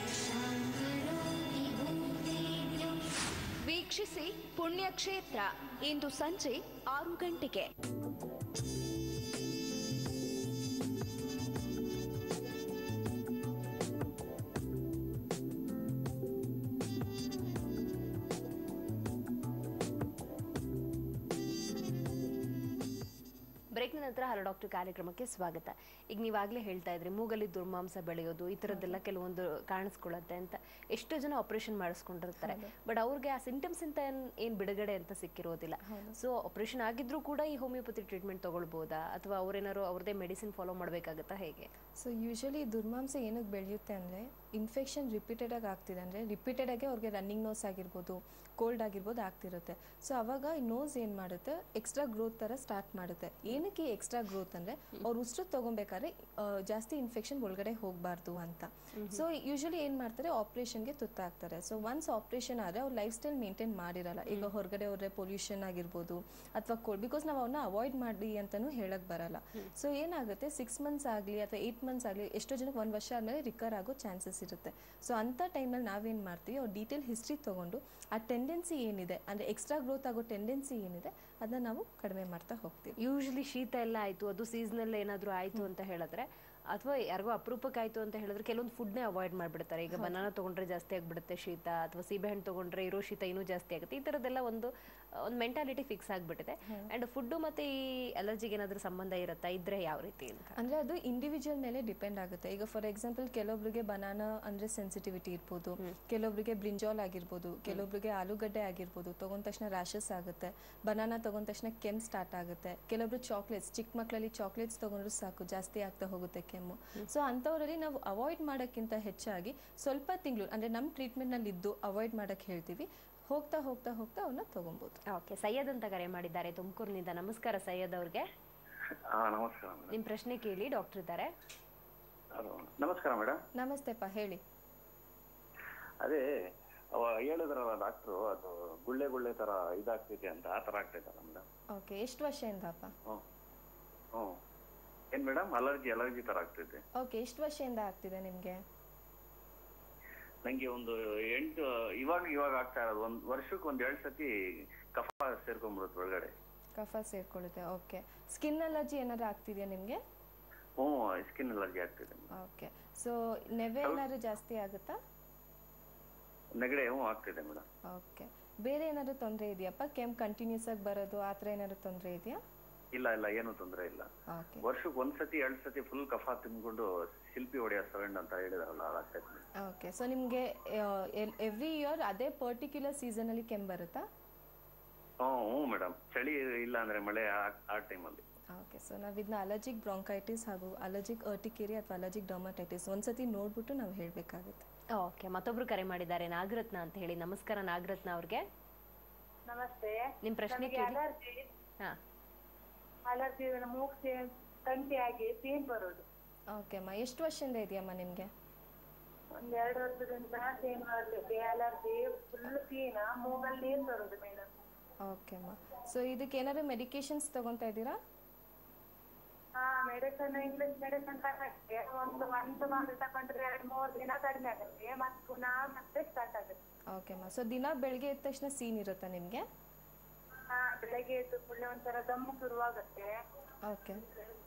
ವೀಕ್ಷಿಸಿ ಪುಣ್ಯಕ್ಷೇತ್ರ ಇಂದು ಸಂಜೆ ಆರು ಗಂಟೆಗೆ ಬ್ರೇಕ್ನ ನಂತರ ಹಲೋ ಡಾಕ್ಟರ್ ಕಾರ್ಯಕ್ರಮಕ್ಕೆ ಸ್ವಾಗತ ಈಗ ನೀವಾಗಲೇ ಹೇಳ್ತಾ ಇದ್ರಿ ಮೂಗಲ್ಲಿ ದುರ್ಮಾಂಸ ಬೆಳೆಯೋದು ಈ ಥರದ್ದೆಲ್ಲ ಕೆಲವೊಂದು ಕಾಣಿಸ್ಕೊಳ್ಳುತ್ತೆ ಅಂತ ಎಷ್ಟೋ ಜನ ಆಪರೇಷನ್ ಮಾಡಿಸ್ಕೊಂಡಿರ್ತಾರೆ ಬಟ್ ಅವ್ರಿಗೆ ಆ ಸಿಂಟಮ್ಸ್ ಅಂತ ಏನ್ ಏನ್ ಬಿಡುಗಡೆ ಅಂತ ಸಿಕ್ಕಿರೋದಿಲ್ಲ ಸೊ ಆಪರೇಷನ್ ಆಗಿದ್ರೂ ಕೂಡ ಈ ಹೋಮಿಯೋಪತಿ ಟ್ರೀಟ್ಮೆಂಟ್ ತಗೊಳ್ಬೋದಾ ಅಥವಾ ಅವ್ರೇನಾದ್ರು ಅವ್ರದೇ ಮೆಡಿಸಿನ್ ಫಾಲೋ ಮಾಡಬೇಕಾಗತ್ತಾ ಹೇಗೆ ಸೊ ಯೂಶಲಿ ದುರ್ಮಾಂಸ ಏನಕ್ಕೆ ಬೆಳೆಯುತ್ತೆ ಅಂದರೆ ಇನ್ಫೆಕ್ಷನ್ ರಿಪೀಟೆಡಾಗಿ ಆಗ್ತಿದೆ ಅಂದರೆ ರಿಪೀಟೆಡಾಗಿ ಅವ್ರಿಗೆ ರನ್ನಿಂಗ್ ನೋಸ್ ಆಗಿರ್ಬೋದು ಕೋಲ್ಡ್ ಆಗಿರ್ಬೋದು ಆಗ್ತಿರುತ್ತೆ ಸೊ ಅವಾಗ ಈ ನೋಸ್ ಏನು ಮಾಡುತ್ತೆ ಎಕ್ಸ್ಟ್ರಾ ಗ್ರೋತ್ ಥರ ಸ್ಟಾರ್ಟ್ ಮಾಡುತ್ತೆ ಏನಕ್ಕೆ ಎಕ್ಸ್ಟ್ರಾ ಗ್ರೋತ್ ಅಂದರೆ ಅವ್ರು ಉಸಿರು ತೊಗೊಬೇಕಾದ್ರೆ ಆ, ಜಾಸ್ತಿ ಇನ್ಫೆಕ್ಷನ್ ಒಳಗಡೆ ಹೋಗಬಾರ್ದು ಅಂತ ಸೊ ಯೂಶಲಿ ಏನು ಮಾಡ್ತಾರೆ ಆಪ್ರೇಷನ್ಗೆ ತುತ್ತಾಗ್ತಾರೆ ಸೊ ಒನ್ಸ್ ಆಪ್ರೇಷನ್ ಆದರೆ ಅವ್ರು ಲೈಫ್ ಸ್ಟೈಲ್ ಮೇಂಟೈನ್ ಮಾಡಿರಲ್ಲ ಈಗ ಹೊರಗಡೆ ಹೋದ್ರೆ ಪೊಲ್ಯೂಷನ್ ಆಗಿರ್ಬೋದು ಅಥವಾ ಕೋಲ್ಡ್ ಬಿಕಾಸ್ ನಾವು ಅವನ್ನ ಅವಾಯ್ಡ್ ಮಾಡಿ ಅಂತಲೂ ಹೇಳಕ್ ಬರಲ್ಲ ಸೊ ಏನಾಗುತ್ತೆ ಸಿಕ್ಸ್ ಮಂತ್ಸ್ ಆಗಲಿ ಅಥವಾ ಏಯ್ಟ್ ಮಂತ್ಸ್ ಆಗಲಿ ಎಷ್ಟೋ ಜನಕ್ಕೆ ಒಂದು ವರ್ಷ ಆದಮೇಲೆ ರಿಕವರ್ ಆಗೋ ಚಾನ್ಸಸ್ ಇರುತ್ತೆ ಸೊ ಅಂಥ ಟೈಮಲ್ಲಿ ನಾವೇನು ಮಾಡ್ತೀವಿ ಅವ್ರು ಡೀಟೇಲ್ ಹಿಸ್ಟ್ರಿ ತೊಗೊಂಡು ಆ ಟೆಂಡೆನ್ಸಿ ಏನಿದೆ ಅಂದರೆ ಎಕ್ಸ್ಟ್ರಾ ಗ್ರೋತ್ ಆಗೋ ಟೆಂಡೆನ್ಸಿ ಏನಿದೆ ಅದನ್ನ ನಾವು ಕಡಿಮೆ ಮಾಡ್ತಾ ಹೋಗ್ತೀವಿ ಯೂಶಲಿ ಶೀತ ಎಲ್ಲ ಆಯ್ತು ಅದು ಸೀಸನಲ್ ಏನಾದ್ರು ಆಯ್ತು ಅಂತ ಹೇಳಿದ್ರೆ ಅಥವಾ ಯಾರಿಗೋ ಅಪರೂಪಕ್ಕೆ ಆಯ್ತು ಅಂತ ಹೇಳಿದ್ರೆ ಕೆಲವೊಂದು ಫುಡ್ನೇ ಅವಾಯ್ಡ್ ಮಾಡ್ಬಿಡ್ತಾರೆ ಈಗ ಬನಾನ ತಗೊಂಡ್ರೆ ಜಾಸ್ತಿ ಆಗ್ಬಿಡುತ್ತೆ ಶೀತ ಅಥವಾ ಸೀಬೆಹಣ್ಣು ತಗೊಂಡ್ರೆ ಇರೋ ಶೀತ ಇನ್ನೂ ಜಾಸ್ತಿ ಆಗುತ್ತೆ ಈ ಥರದ್ದೆಲ್ಲ ಒಂದು ಒಂದು ಮೆಂಟಾಲಿಟಿ ಫಿಕ್ಸ್ ಆಗಿಬಿಟ್ಟಿದೆ ಅಂಡ್ ಫುಡ್ಡು ಮತ್ತೆ ಈ ಅಲರ್ಜಿಗೆ ಏನಾದರೂ ಸಂಬಂಧ ಇರುತ್ತಾ ಇದ್ರೆ ಯಾವ ರೀತಿ ಅಂತ ಅಂದರೆ ಅದು ಇಂಡಿವಿಜುವಲ್ ಮೇಲೆ ಡಿಪೆಂಡ್ ಆಗುತ್ತೆ ಈಗ ಫಾರ್ ಎಕ್ಸಾಂಪಲ್ ಕೆಲವೊಬ್ರಿಗೆ ಬನಾನಾ ಅಂದರೆ ಸೆನ್ಸಿಟಿವಿಟಿ ಇರ್ಬೋದು ಕೆಲವೊಬ್ರಿಗೆ ಬ್ರಿಂಜಾಲ್ ಆಗಿರ್ಬೋದು ಕೆಲವೊಬ್ರಿಗೆ ಆಲೂಗಡ್ಡೆ ಆಗಿರ್ಬೋದು ತಗೊಂಡ ತಕ್ಷಣ ರ್ಯಾಷಸ್ ಆಗುತ್ತೆ ಬನಾನಾ ತಗೊಂಡ ತಕ್ಷಣ ಕೆಮ್ಮು ಸ್ಟಾರ್ಟ್ ಆಗುತ್ತೆ ಕೆಲವೊಬ್ರು ಚಾಕ್ಲೇಟ್ಸ್ ಚಿಕ್ಕ ಮಕ್ಕಳಲ್ಲಿ ಚಾಕ್ಲೇಟ್ಸ್ ತಗೊಂಡ್ರು ಸಾಕು ಜಾಸ್ತಿ ಆಗ್ತಾ ಹೋಗುತ್ತೆ ಕೆಮ್ಮು ಸೊ ಅಂಥವರಲ್ಲಿ ನಾವು ಅವಾಯ್ಡ್ ಮಾಡೋಕ್ಕಿಂತ ಹೆಚ್ಚಾಗಿ ಸ್ವಲ್ಪ ತಿಂಗಳು ಅಂದರೆ ನಮ್ಮ ಟ್ರೀಟ್ಮೆಂಟ್ನಲ್ಲಿ ಇದ್ದು ಅವಾಯ್ಡ್ ಮಾಡೋಕ್ಕೆ ಹೇಳ್ತೀವಿ ಹೋಗ್ತಾ ಹೋಗ್ತಾ ಹೋಗ್ತಾ ಅವನ್ನ ತಗೊಬೋದು ಓಕೆ ಸೈಯದ್ ಅಂತ ಕರೆ ಮಾಡಿದ್ದಾರೆ ತುಮಕೂರಿನಿಂದ ನಮಸ್ಕಾರ ಸೈಯದ್ ಅವ್ರಿಗೆ ಹಾ ನಮಸ್ಕಾರ ಮೇಡಮ್ ನಿಮ್ಮ ಪ್ರಶ್ನೆ ಕೇಳಿ ಡಾಕ್ಟರ್ ಇದ್ದಾರೆ ನಮಸ್ಕಾರ ಮೇಡಮ್ ನಮಸ್ತೆಪ್ಪ ಹೇಳಿ ಅದೇ ಅವ ಹೇಳಿದ್ರಲ್ಲ ಡಾಕ್ಟ್ರು ಅದು ಗುಳ್ಳೆ ಗುಳ್ಳೆ ತರ ಇದಾಗ್ತಿದೆ ಅಂತ ಆ ತರ ಆಗ್ತೈತಲ್ಲ ಮೇಡಮ್ ಓಕೆ ಎಷ್ಟು ವರ್ಷದಿಂದಪ್ಪ ಹ್ಞೂ ಹ್ಞೂ ಏನ್ ಮೇಡಮ್ ಅಲರ್ಜಿ ಅಲರ್ಜಿ ತರ ಆಗ್ತೈತೆ ಓಕೆ ಎಷ್ಟು ವರ್ಷದಿಂದ ಆಗ್ತಿದೆ ನಿಮಗೆ ನಂಗೆ ಒಂದು ಎಂಟು ಇವಾಗ ಇವಾಗ ಆಗ್ತಾ ಇರೋದು ಒಂದ್ ವರ್ಷಕ್ಕೆ ಒಂದ್ ಎರಡ್ ಸತಿ ಕಫ ಸೇರ್ಕೊಂಡ್ಬಿಡುತ್ತೆ ಒಳಗಡೆ ಕಫ ಸೇರ್ಕೊಳ್ಳುತ್ತೆ ಓಕೆ ಸ್ಕಿನ್ ಅಲರ್ಜಿ ಏನಾದ್ರು ಆಗ್ತಿದೆಯಾ ನಿಮಗೆ ಹ್ಞೂ ಸ್ಕಿನ್ ಅಲರ್ಜಿ ಆಗ್ತಿದೆ ಓಕೆ ಸೊ ನೆವೆ ಏನಾದ್ರು ಜಾಸ್ತಿ ಆಗುತ್ತಾ ನೆಗಡೆ ಹ್ಞೂ ಆಗ್ತಿದೆ ಮೇಡಮ್ ಓಕೆ ಬೇರೆ ಏನಾದ್ರು ತೊಂದರೆ ಇದೆಯಪ್ಪ ಕೆಮ್ಮು ಕಂಟಿನ್ಯೂಸ್ ಆಗಿ ಬರೋದು ಆ ಥರ ಏನಾದ್ರು ತೊಂದರೆ ಇದೆಯಾ ಇಲ್ಲ ಇಲ್ಲ ಏನು ತೊಂದರೆ ಇಲ್ಲ ಓಕೆ ವರ್ಷಕ್ಕೆ ಒಂದ್ ಸತಿ ಎರಡ್ ಸತಿ ಫುಲ್ ಕಫ ತಿನ್ಕೊಂಡು ಶಿಲ್ಪಿ ಹೊಡೆಯೋ ಸವೆಂಡ್ ಅಂತ ಹೇಳಿದಾರಲ್ಲ ಅದಾಗ್ತೈತೆ ಓಕೆ ಸೊ ನಿಮಗೆ ಎವ್ರಿ ಇಯರ್ ಅದೇ ಪರ್ಟಿಕ್ಯುಲರ್ ಸೀಸನಲ್ಲಿ ಕೆಮ್ಮು ಬರುತ್ತಾ ಹ್ಞೂ ಹ್ಞೂ ಮೇಡಮ್ ಚಳಿ ಇಲ್ಲ ಅಂದ್ರೆ ಮಳೆ ಆ- ಆ ಟೈಮಲ್ಲಿ ಓಕೆ ಸೊ ನಾವು ಇದನ್ನ ಅಲರ್ಜಿಕ್ ಬ್ರಾಂಕೈಟಿಸ್ ಹಾಗೂ ಅಲರ್ಜಿಕ್ ಅರ್ಟಿಕೇರಿ ಅಥವಾ ಅಲರ್ಜಿಕ್ ಡರ್ಮಟೈಟಿಸ್ ಒಂದ್ಸತಿ ನೋಡ್ಬಿಟ್ಟು ನಾವು ಹೇಳಬೇಕಾಗುತ್ತೆ ಓಕೆ ಮತ್ತೊಬ್ರು ಕರೆ ಮಾಡಿದ್ದಾರೆ ನಾಗರತ್ನ ಅಂತ ಹೇಳಿ ನಮಸ್ಕಾರ ನಾಗರತ್ನ ಅವ್ರಿಗೆ ನಮಸ್ತೆ ನಿಮ್ ಪ್ರಶ್ನೆ ನಮಗೆ ಕೇಳಿ ಅಲರ್ಜಿ ಹಾ ಅಲರ್ಜಿ ಮೂಗ್ ತಂತಿ ಆಗಿ ಪೇನ್ ಬರೋದು ಓಕೆ ಅಮ್ಮ ಎಷ್ಟು ವರ್ಷದಿಂದ ಇದೆಯಮ್ಮ ನಿಮಗೆ ಒಂದ್ ಎರಡು ವರ್ಷದಿಂದ ಪೇನ್ ಬರ್ತೈತೆ ಅಲರ್ಜಿ ಫುಲ್ ಪೇನ್ ಮೂಗಲ್ಲಿ ನೀರ್ ಬರೋದು ಮೇಡಮ್ ಓಕೆ ಅಮ್ಮ ಸೊ ಇದಕ್ಕೆ ಏನಾದ್ರು ಮೆಡಿಕೇಶನ್ಸ್ ತಗೊತಾ ಇದ್ದೀರಾ ಹಾ ಮೆಡಿಸನ್ ಇಂಗ್ಲಿಷ್ ಮೆಡಿಸನ್ ತಗೊಂಡ್ರೆ ಒಂದು ಒಂದು ಮಾತ್ರ ತಗೊಂಡ್ರೆ ಎರಡು ಮೂರು ದಿನ ಕಡಿಮೆ ಆಗುತ್ತೆ ಮತ್ತೆ ಪುನಃ ಮತ್ತೆ ಸ್ಟಾರ್ಟ್ ಆಗುತ್ತೆ ಓಕೆ ಅಮ್ಮ ಸೊ ದಿನ ಬೆಳಗ್ಗೆ ಎದ್ದ ತಕ್ಷಣ ಸೀನ್ ಇರುತ್ತಾ ನಿಮಗೆ ಹಾ ಬೆಳಗ್ಗೆ ಎದ್ದು ಫುಲ್ ಒಂಥರ ದಮ್ಮು ಶುರುವಾಗುತ್ತೆ ಓಕೆ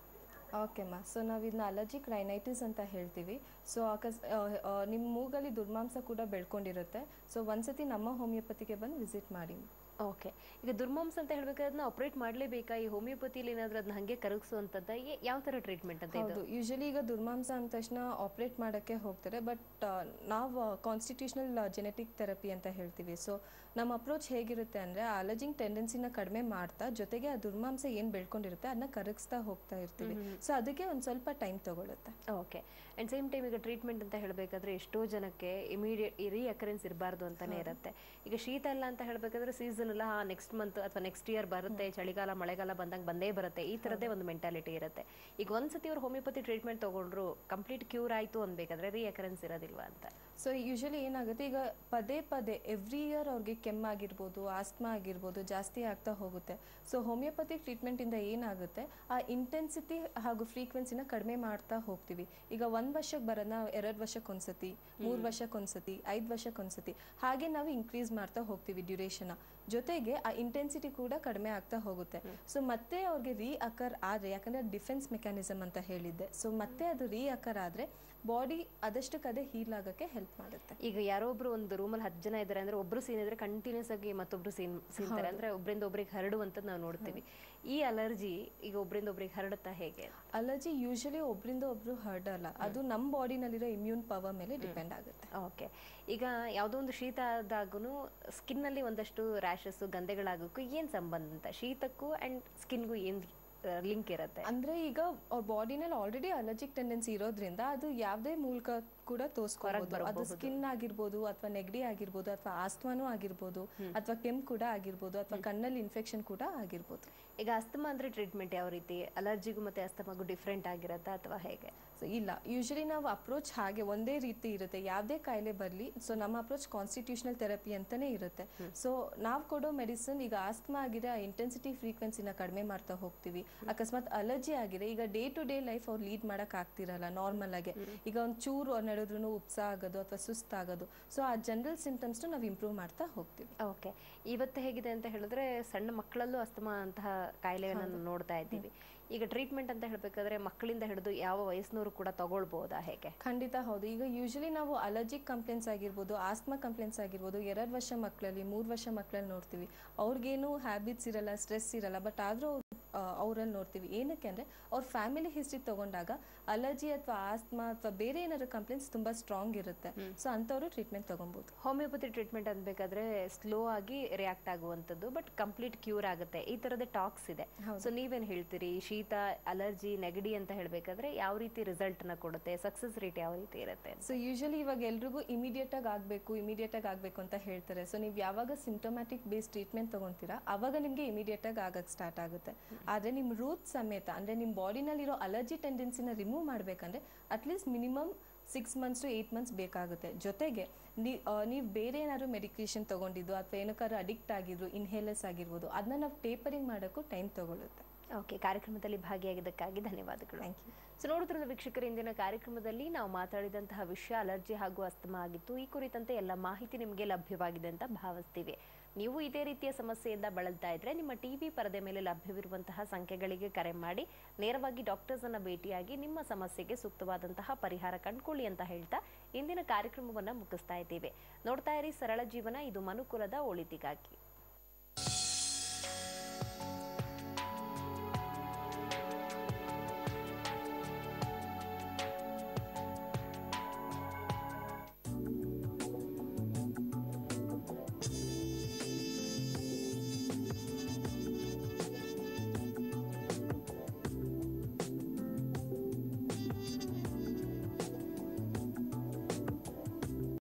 ಓಕೆ ಅಮ್ಮ ಸೊ ನಾವು ಇದನ್ನ ಅಲರ್ಜಿಕ್ ರೈನೈಟಿಸ್ ಅಂತ ಹೇಳ್ತೀವಿ ಸೊ ಅಕಸ್ ನಿಮ್ಮ ಮೂಗಲ್ಲಿ ದುರ್ಮಾಂಸ ಕೂಡ ಬೆಳ್ಕೊಂಡಿರುತ್ತೆ ಸೊ ಒಂದ್ಸತಿ ನಮ್ಮ ಹೋಮಿಯೋಪತಿಗೆ ಬಂದು ವಿಸಿಟ್ ಮಾಡಿ ಓಕೆ ಈಗ ದುರ್ಮಾಂಸ ಅಂತ ಹೇಳ್ಬೇಕಾದ್ರೆ ಅದನ್ನ ಆಪರೇಟ್ ಮಾಡಲೇಬೇಕಾ ಈ ಹೋಮಿಯೋಪತಿಲಿ ಏನಾದ್ರೂ ಅದನ್ನ ಹಂಗೆ ಕರಗಿಸುವಂಥದ್ದು ಯಾವ ಥರ ಟ್ರೀಟ್ಮೆಂಟ್ ಅಂತ ಇದು ಹೌದು ಯೂಶಲಿ ಈಗ ದುರ್ಮಾಂಸ ಅಂದ ತಕ್ಷಣ ಆಪ್ರೇಟ್ ಮಾಡೋಕ್ಕೆ ಹೋಗ್ತಾರೆ ಬಟ್ ನಾವು ಕಾನ್ಸ್ಟಿಟ್ಯೂಷನಲ್ ಜೆನೆಟಿಕ್ ಥೆರಪಿ ಅಂತ ಹೇಳ್ತೀವಿ ಸೊ ನಮ್ಮ ಅಪ್ರೋಚ್ ಹೇಗಿರುತ್ತೆ ಅಂದರೆ ಆ ಅಲರ್ಜಿಂಗ್ ಟೆಂಡೆನ್ಸಿನ ಕಡಿಮೆ ಮಾಡ್ತಾ ಜೊತೆಗೆ ಆ ದುರ್ಮಾಂಸ ಏನು ಬೆಳ್ಕೊಂಡಿರುತ್ತೆ ಅದನ್ನ ಕರಗಿಸ್ತಾ ಹೋಗ್ತಾ ಇರ್ತೀವಿ ಸೊ ಅದಕ್ಕೆ ಒಂದು ಸ್ವಲ್ಪ ಟೈಮ್ ತಗೊಳುತ್ತೆ ಓಕೆ ಆ್ಯಂಡ್ ಸೇಮ್ ಟೈಮ್ ಈಗ ಟ್ರೀಟ್ಮೆಂಟ್ ಅಂತ ಹೇಳಬೇಕಾದ್ರೆ ಎಷ್ಟೋ ಜನಕ್ಕೆ ಇಮಿಡಿಯೇಟ್ ರೀ ಅಕರೆನ್ಸ್ ಇರಬಾರ್ದು ಅಂತಾನೆ ಇರುತ್ತೆ ಈಗ ಶೀತ ಇಲ್ಲ ಅಂತ ಹೇಳಬೇಕಾದ್ರೆ ಸೀಸನ್ ಎಲ್ಲ ನೆಕ್ಸ್ಟ್ ಮಂತ್ ಅಥವಾ ನೆಕ್ಸ್ಟ್ ಇಯರ್ ಬರುತ್ತೆ ಚಳಿಗಾಲ ಮಳೆಗಾಲ ಬಂದಾಗ ಬಂದೇ ಬರುತ್ತೆ ಈ ಥರದ್ದೇ ಒಂದು ಮೆಂಟಾಲಿಟಿ ಇರುತ್ತೆ ಈಗ ಒಂದ್ಸತಿ ಅವ್ರು ಹೋಮಿಯೋಪತಿ ಟ್ರೀಟ್ಮೆಂಟ್ ತಗೊಂಡ್ರು ಕಂಪ್ಲೀಟ್ ಕ್ಯೂರ್ ಆಯಿತು ಅನ್ಬೇಕಾದ್ರೆ ರೀ ಅಕರೆನ್ಸ್ ಇರೋದಿಲ್ವಾ ಅಂತ ಸೊ ಯೂಶಲಿ ಏನಾಗುತ್ತೆ ಈಗ ಪದೇ ಪದೇ ಎವ್ರಿ ಇಯರ್ ಅವ್ರಿಗೆ ಕೆಮ್ಮಾಗಿರ್ಬೋದು ಆಸ್ಮಾ ಆಗಿರ್ಬೋದು ಜಾಸ್ತಿ ಆಗ್ತಾ ಹೋಗುತ್ತೆ ಸೊ ಹೋಮಿಯೋಪತಿಕ್ ಟ್ರೀಟ್ಮೆಂಟಿಂದ ಏನಾಗುತ್ತೆ ಆ ಇಂಟೆನ್ಸಿಟಿ ಹಾಗೂ ಫ್ರೀಕ್ವೆನ್ಸಿನ ಕಡಿಮೆ ಮಾಡ್ತಾ ಹೋಗ್ತೀವಿ ಈಗ ಒಂದು ವರ್ಷಕ್ಕೆ ಬರೋದನ್ನ ಎರಡು ವರ್ಷಕ್ಕೆ ಒಂದ್ಸತಿ ಮೂರು ವರ್ಷಕ್ಕೆ ಒಂದ್ಸತಿ ಐದು ವರ್ಷಕ್ಕೆ ಒಂದ್ಸತಿ ಹಾಗೆ ನಾವು ಇನ್ಕ್ರೀಸ್ ಮಾಡ್ತಾ ಹೋಗ್ತೀವಿ ಡ್ಯೂರೇಷನ್ನ ಜೊತೆಗೆ ಆ ಇಂಟೆನ್ಸಿಟಿ ಕೂಡ ಕಡಿಮೆ ಆಗ್ತಾ ಹೋಗುತ್ತೆ ಸೊ ಮತ್ತೆ ಅವ್ರಿಗೆ ರೀ ಅಕರ್ ಆದರೆ ಯಾಕಂದರೆ ಡಿಫೆನ್ಸ್ ಮೆಕ್ಯಾನಿಸಮ್ ಅಂತ ಹೇಳಿದ್ದೆ ಸೊ ಮತ್ತೆ ಅದು ರೀ ಅಕರ್ ಆದರೆ ಬಾಡಿ ಅದಷ್ಟಕ್ಕೆ ಅದೇ ಹೀಲ್ ಆಗೋಕ್ಕೆ ಹೆಲ್ಪ್ ಮಾಡುತ್ತೆ ಈಗ ಯಾರೋ ಒಬ್ರು ಒಂದು ರೂಮಲ್ಲಿ ಹತ್ತು ಜನ ಇದ್ದಾರೆ ಅಂದ್ರೆ ಒಬ್ರು ಸೀನ್ ಇದ್ರೆ ಕಂಟಿನ್ಯೂಸ್ ಆಗಿ ಮತ್ತೊಬ್ರು ಸೀನ್ ಸೀನ್ತಾರೆ ಅಂದ್ರೆ ಒಬ್ರಿಂದ ಒಬ್ರಿಗೆ ಹರಡುವಂಥದ್ದು ನಾವು ನೋಡ್ತೀವಿ ಈ ಅಲರ್ಜಿ ಈಗ ಒಬ್ರಿಂದ ಒಬ್ರಿಗೆ ಹರಡುತ್ತಾ ಹೇಗೆ ಅಲರ್ಜಿ ಯೂಶಲಿ ಒಬ್ರಿಂದ ಒಬ್ರು ಹರಡಲ್ಲ ಅದು ನಮ್ಮ ಬಾಡಿನಲ್ಲಿರೋ ಇಮ್ಯೂನ್ ಪವರ್ ಮೇಲೆ ಡಿಪೆಂಡ್ ಆಗುತ್ತೆ ಓಕೆ ಈಗ ಯಾವುದೋ ಒಂದು ಶೀತ ಆದಾಗೂ ಸ್ಕಿನ್ನಲ್ಲಿ ಒಂದಷ್ಟು ರ್ಯಾಷಸ್ ಗಂಧೆಗಳಾಗೋಕ್ಕೂ ಏನು ಸಂಬಂಧ ಅಂತ ಶೀತಕ್ಕೂ ಆ್ಯಂಡ್ ಸ್ಕಿನ್ಗೂ ಏನು ಲಿಂಕ್ ಇರುತ್ತೆ ಅಂದ್ರೆ ಈಗ ಅವ್ರ ಬಾಡಿನಲ್ಲಿ ಆಲ್ರೆಡಿ ಅಲರ್ಜಿಕ್ ಟೆಂಡೆನ್ಸಿ ಇರೋದ್ರಿಂದ ಅದು ಯಾವುದೇ ಮೂಲಕ ಕೂಡ ತೋರಿಸ್ಕೋಬಹುದು ಅದು ಬರಬಹುದು. ಸ್ಕಿನ್ ಆಗಿರ್ಬೋದು ಅಥವಾ ನೆಗಡಿ ಆಗಿರ್ಬೋದು ಅಥವಾ ಆಸ್ತಮಾನೂ ಆಗಿರ್ಬೋದು ಅಥವಾ ಕೆಮ್ಮು ಕೂಡ ಆಗಿರ್ಬೋದು ಅಥವಾ ಕಣ್ಣಲ್ಲಿ ಇನ್ಫೆಕ್ಷನ್ ಕೂಡ ಆಗಿರ್ಬೋದು ಈಗ ಅಸ್ತಮಾ ಅಂದ್ರೆ ಟ್ರೀಟ್ಮೆಂಟ್ ಯಾವ ರೀತಿ ಅಲರ್ಜಿಗೂ ಮತ್ತೆ ಅಸ್ತಮಾಗೂ ಡಿಫ್ರೆಂಟ್ ಆಗಿರುತ್ತಾ ಅಥವಾ ಹೇಗೆ ಸೊ ಇಲ್ಲ ಯೂಶಲಿ ನಾವು ಅಪ್ರೋಚ್ ಹಾಗೆ ಒಂದೇ ರೀತಿ ಇರುತ್ತೆ ಯಾವುದೇ ಕಾಯಿಲೆ ಬರಲಿ ಸೊ ನಮ್ಮ ಅಪ್ರೋಚ್ ಕಾನ್ಸ್ಟಿಟ್ಯೂಷನಲ್ ಥೆರಪಿ ಅಂತಾನೆ ಇರುತ್ತೆ ಸೊ ನಾವು ಕೊಡೋ ಮೆಡಿಸಿನ್ ಈಗ ಆಸ್ತಮಾ ಆಗಿದೆ ಆ ಇಂಟೆನ್ಸಿಟಿ ಫ್ರೀಕ್ವೆನ್ಸಿನ ಕಡಿಮೆ ಮಾಡ್ತಾ ಹೋಗ್ತೀವಿ ಅಕಸ್ಮಾತ್ ಅಲರ್ಜಿ ಆಗಿದೆ ಈಗ ಡೇ ಟು ಡೇ ಲೈಫ್ ಅವ್ರು ಲೀಡ್ ಮಾಡಕ್ ಆಗ್ತಿರಲ್ಲ ನಾರ್ಮಲ್ ಆಗಿ ಈಗ ಒಂದು ಚೂರು ಅವ್ರು ನಡೆದ್ರು ಉಪ್ಸ ಆಗೋದು ಅಥವಾ ಸುಸ್ತಾಗೋದು ಸೊ ಆ ಜನರಲ್ ಸಿಂಟಮ್ಸ್ನ ನಾವು ಇಂಪ್ರೂವ್ ಮಾಡ್ತಾ ಹೋಗ್ತೀವಿ ಓಕೆ ಇವತ್ತು ಹೇಗಿದೆ ಅಂತ ಹೇಳಿದ್ರೆ ಸಣ್ಣ ಮಕ್ಕಳಲ್ಲೂ ಅಸ್ತಮಾ ಅಂತಹ ಕಾಯಿಲೆಯನ್ನು ನೋಡ್ತಾ ಇದ್ದೀವಿ ಈಗ ಟ್ರೀಟ್ಮೆಂಟ್ ಅಂತ ಹೇಳಬೇಕಾದ್ರೆ ಮಕ್ಕಳಿಂದ ಹಿಡಿದು ಯಾವ ವಯಸ್ಸಿನವರು ಕೂಡ ತಗೊಳ್ಬೋದಾ ಹೇಗೆ ಖಂಡಿತ ಹೌದು ಈಗ ಯೂಶಲಿ ನಾವು ಅಲರ್ಜಿಕ್ ಕಂಪ್ಲೇಂಟ್ಸ್ ಆಗಿರ್ಬೋದು ಆಸ್ಮಾ ಕಂಪ್ಲೇಂಟ್ಸ್ ಆಗಿರ್ಬೋದು ಎರಡು ವರ್ಷ ಮಕ್ಕಳಲ್ಲಿ ಮೂರು ವರ್ಷ ಮಕ್ಕಳಲ್ಲಿ ನೋಡ್ತೀವಿ ಅವ್ರಿಗೇನು ಹ್ಯಾಬಿಟ್ಸ್ ಇರಲ್ಲ ಸ್ಟ್ರೆಸ್ ಇರಲ್ಲ ಬಟ್ ಆದರೂ ಅವರಲ್ಲಿ ನೋಡ್ತೀವಿ ಏನಕ್ಕೆ ಅಂದರೆ ಅವ್ರ ಫ್ಯಾಮಿಲಿ ಹಿಸ್ಟ್ರಿ ತಗೊಂಡಾಗ ಅಲರ್ಜಿ ಅಥವಾ ಆಸ್ಮಾ ಅಥವಾ ಬೇರೆ ಏನಾದ್ರು ಕಂಪ್ಲೇಂಟ್ಸ್ ತುಂಬ ಸ್ಟ್ರಾಂಗ್ ಇರುತ್ತೆ ಸೊ ಅಂಥವರು ಟ್ರೀಟ್ಮೆಂಟ್ ತಗೊಬೋದು ಹೋಮಿಯೋಪತಿ ಟ್ರೀಟ್ಮೆಂಟ್ ಅನ್ಬೇಕಾದ್ರೆ ಸ್ಲೋ ಆಗಿ ರಿಯಾಕ್ಟ್ ಆಗುವಂಥದ್ದು ಬಟ್ ಕಂಪ್ಲೀಟ್ ಕ್ಯೂರ್ ಆಗುತ್ತೆ ಈ ಥರದ ಟಾಕ್ಸ್ ಇದೆ ಸೊ ನೀವೇನು ಹೇಳ್ತೀರಿ ಶೀತ ಅಲರ್ಜಿ ನೆಗಡಿ ಅಂತ ಹೇಳಬೇಕಾದ್ರೆ ಯಾವ ರೀತಿ ರಿಸಲ್ಟ್ನ ಕೊಡುತ್ತೆ ಸಕ್ಸಸ್ ರೇಟ್ ಯಾವ ರೀತಿ ಇರುತ್ತೆ ಸೊ ಯೂಶಲಿ ಇವಾಗ ಎಲ್ರಿಗೂ ಇಮಿಡಿಯೇಟ್ ಆಗಿ ಆಗಬೇಕು ಇಮಿಡಿಯೇಟ್ ಆಗಿ ಆಗಬೇಕು ಅಂತ ಹೇಳ್ತಾರೆ ಸೊ ನೀವು ಯಾವಾಗ ಸಿಂಟೊಮ್ಯಾಟಿಕ್ ಬೇಸ್ ಟ್ರೀಟ್ಮೆಂಟ್ ತಗೊಂತೀರಾ ಅವಾಗ ನಿಮಗೆ ಇಮಿಡಿಯೇಟ್ ಆಗಿ ಆಗಕ್ಕೆ ಸ್ಟಾರ್ಟ್ ಆಗುತ್ತೆ ಆದರೆ ನಿಮ್ಮ ರೂಟ್ ಸಮೇತ ಅಂದರೆ ನಿಮ್ಮ ಬಾಡಿನಲ್ಲಿರೋ ಅಲರ್ಜಿ ಟೆಂಡೆನ್ಸಿನ ರಿಮೂವ್ ಮಾಡಬೇಕಂದ್ರೆ at least minimum six months to eight months ಬೇಕಾಗುತ್ತೆ ಜೊತೆಗೆ ನೀವು ಬೇರೆ ಏನಾದ್ರು ಮೆಡಿಕೇಶನ್ ತೊಗೊಂಡಿದ್ದು ಅಥವಾ ಏನಕ್ಕಾದ್ರೂ ಅಡಿಕ್ಟ್ ಆಗಿದ್ರು ಇನ್ಹೇಲರ್ಸ್ ಆಗಿರ್ಬೋದು ಅದನ್ನ ನಾವು ಟೇಪರಿಂಗ್ ಮಾಡೋಕ್ಕೂ ಟೈಮ್ ತಗೊಳುತ್ತೆ ಓಕೆ ಕಾರ್ಯಕ್ರಮದಲ್ಲಿ ಭಾಗಿಯಾಗಿದ್ದಕ್ಕಾಗಿ ಧನ್ಯವಾದಗಳು ಥ್ಯಾಂಕ್ ಯು ಸೊ ನೋಡಿದ್ರಲ್ಲ ವೀಕ್ಷಕರ ಇಂದಿನ ಕಾರ್ಯಕ್ರಮದಲ್ಲಿ ನಾವು ಮಾತಾಡಿದಂತಹ ವಿಷಯ ಅಲರ್ಜಿ ಹಾಗೂ ಅಸ್ತಮಾ ಆಗಿತ್ತು ಈ ಕುರಿತಂತೆ ಎಲ್ಲ ಮಾಹಿತಿ ನಿಮಗೆ ಲಭ್ಯವಾಗಿದೆ ಅಂತ ಭಾವಿಸ್ತೀವಿ ನೀವು ಇದೇ ರೀತಿಯ ಸಮಸ್ಯೆಯಿಂದ ಬಳಲ್ತಾ ಇದ್ರೆ ನಿಮ್ಮ ಟಿವಿ ಪರದೆ ಮೇಲೆ ಲಭ್ಯವಿರುವಂತಹ ಸಂಖ್ಯೆಗಳಿಗೆ ಕರೆ ಮಾಡಿ ನೇರವಾಗಿ ಡಾಕ್ಟರ್ಸ್ ಅನ್ನ ಭೇಟಿಯಾಗಿ ನಿಮ್ಮ ಸಮಸ್ಯೆಗೆ ಸೂಕ್ತವಾದಂತಹ ಪರಿಹಾರ ಕಂಡುಕೊಳ್ಳಿ ಅಂತ ಹೇಳ್ತಾ ಇಂದಿನ ಕಾರ್ಯಕ್ರಮವನ್ನ ಮುಗಿಸ್ತಾ ಇದ್ದೀವಿ ನೋಡ್ತಾ ಇರಿ ಸರಳ ಜೀವನ ಇದು ಮನುಕುಲದ ಒಳಿತಿಗಾಗಿ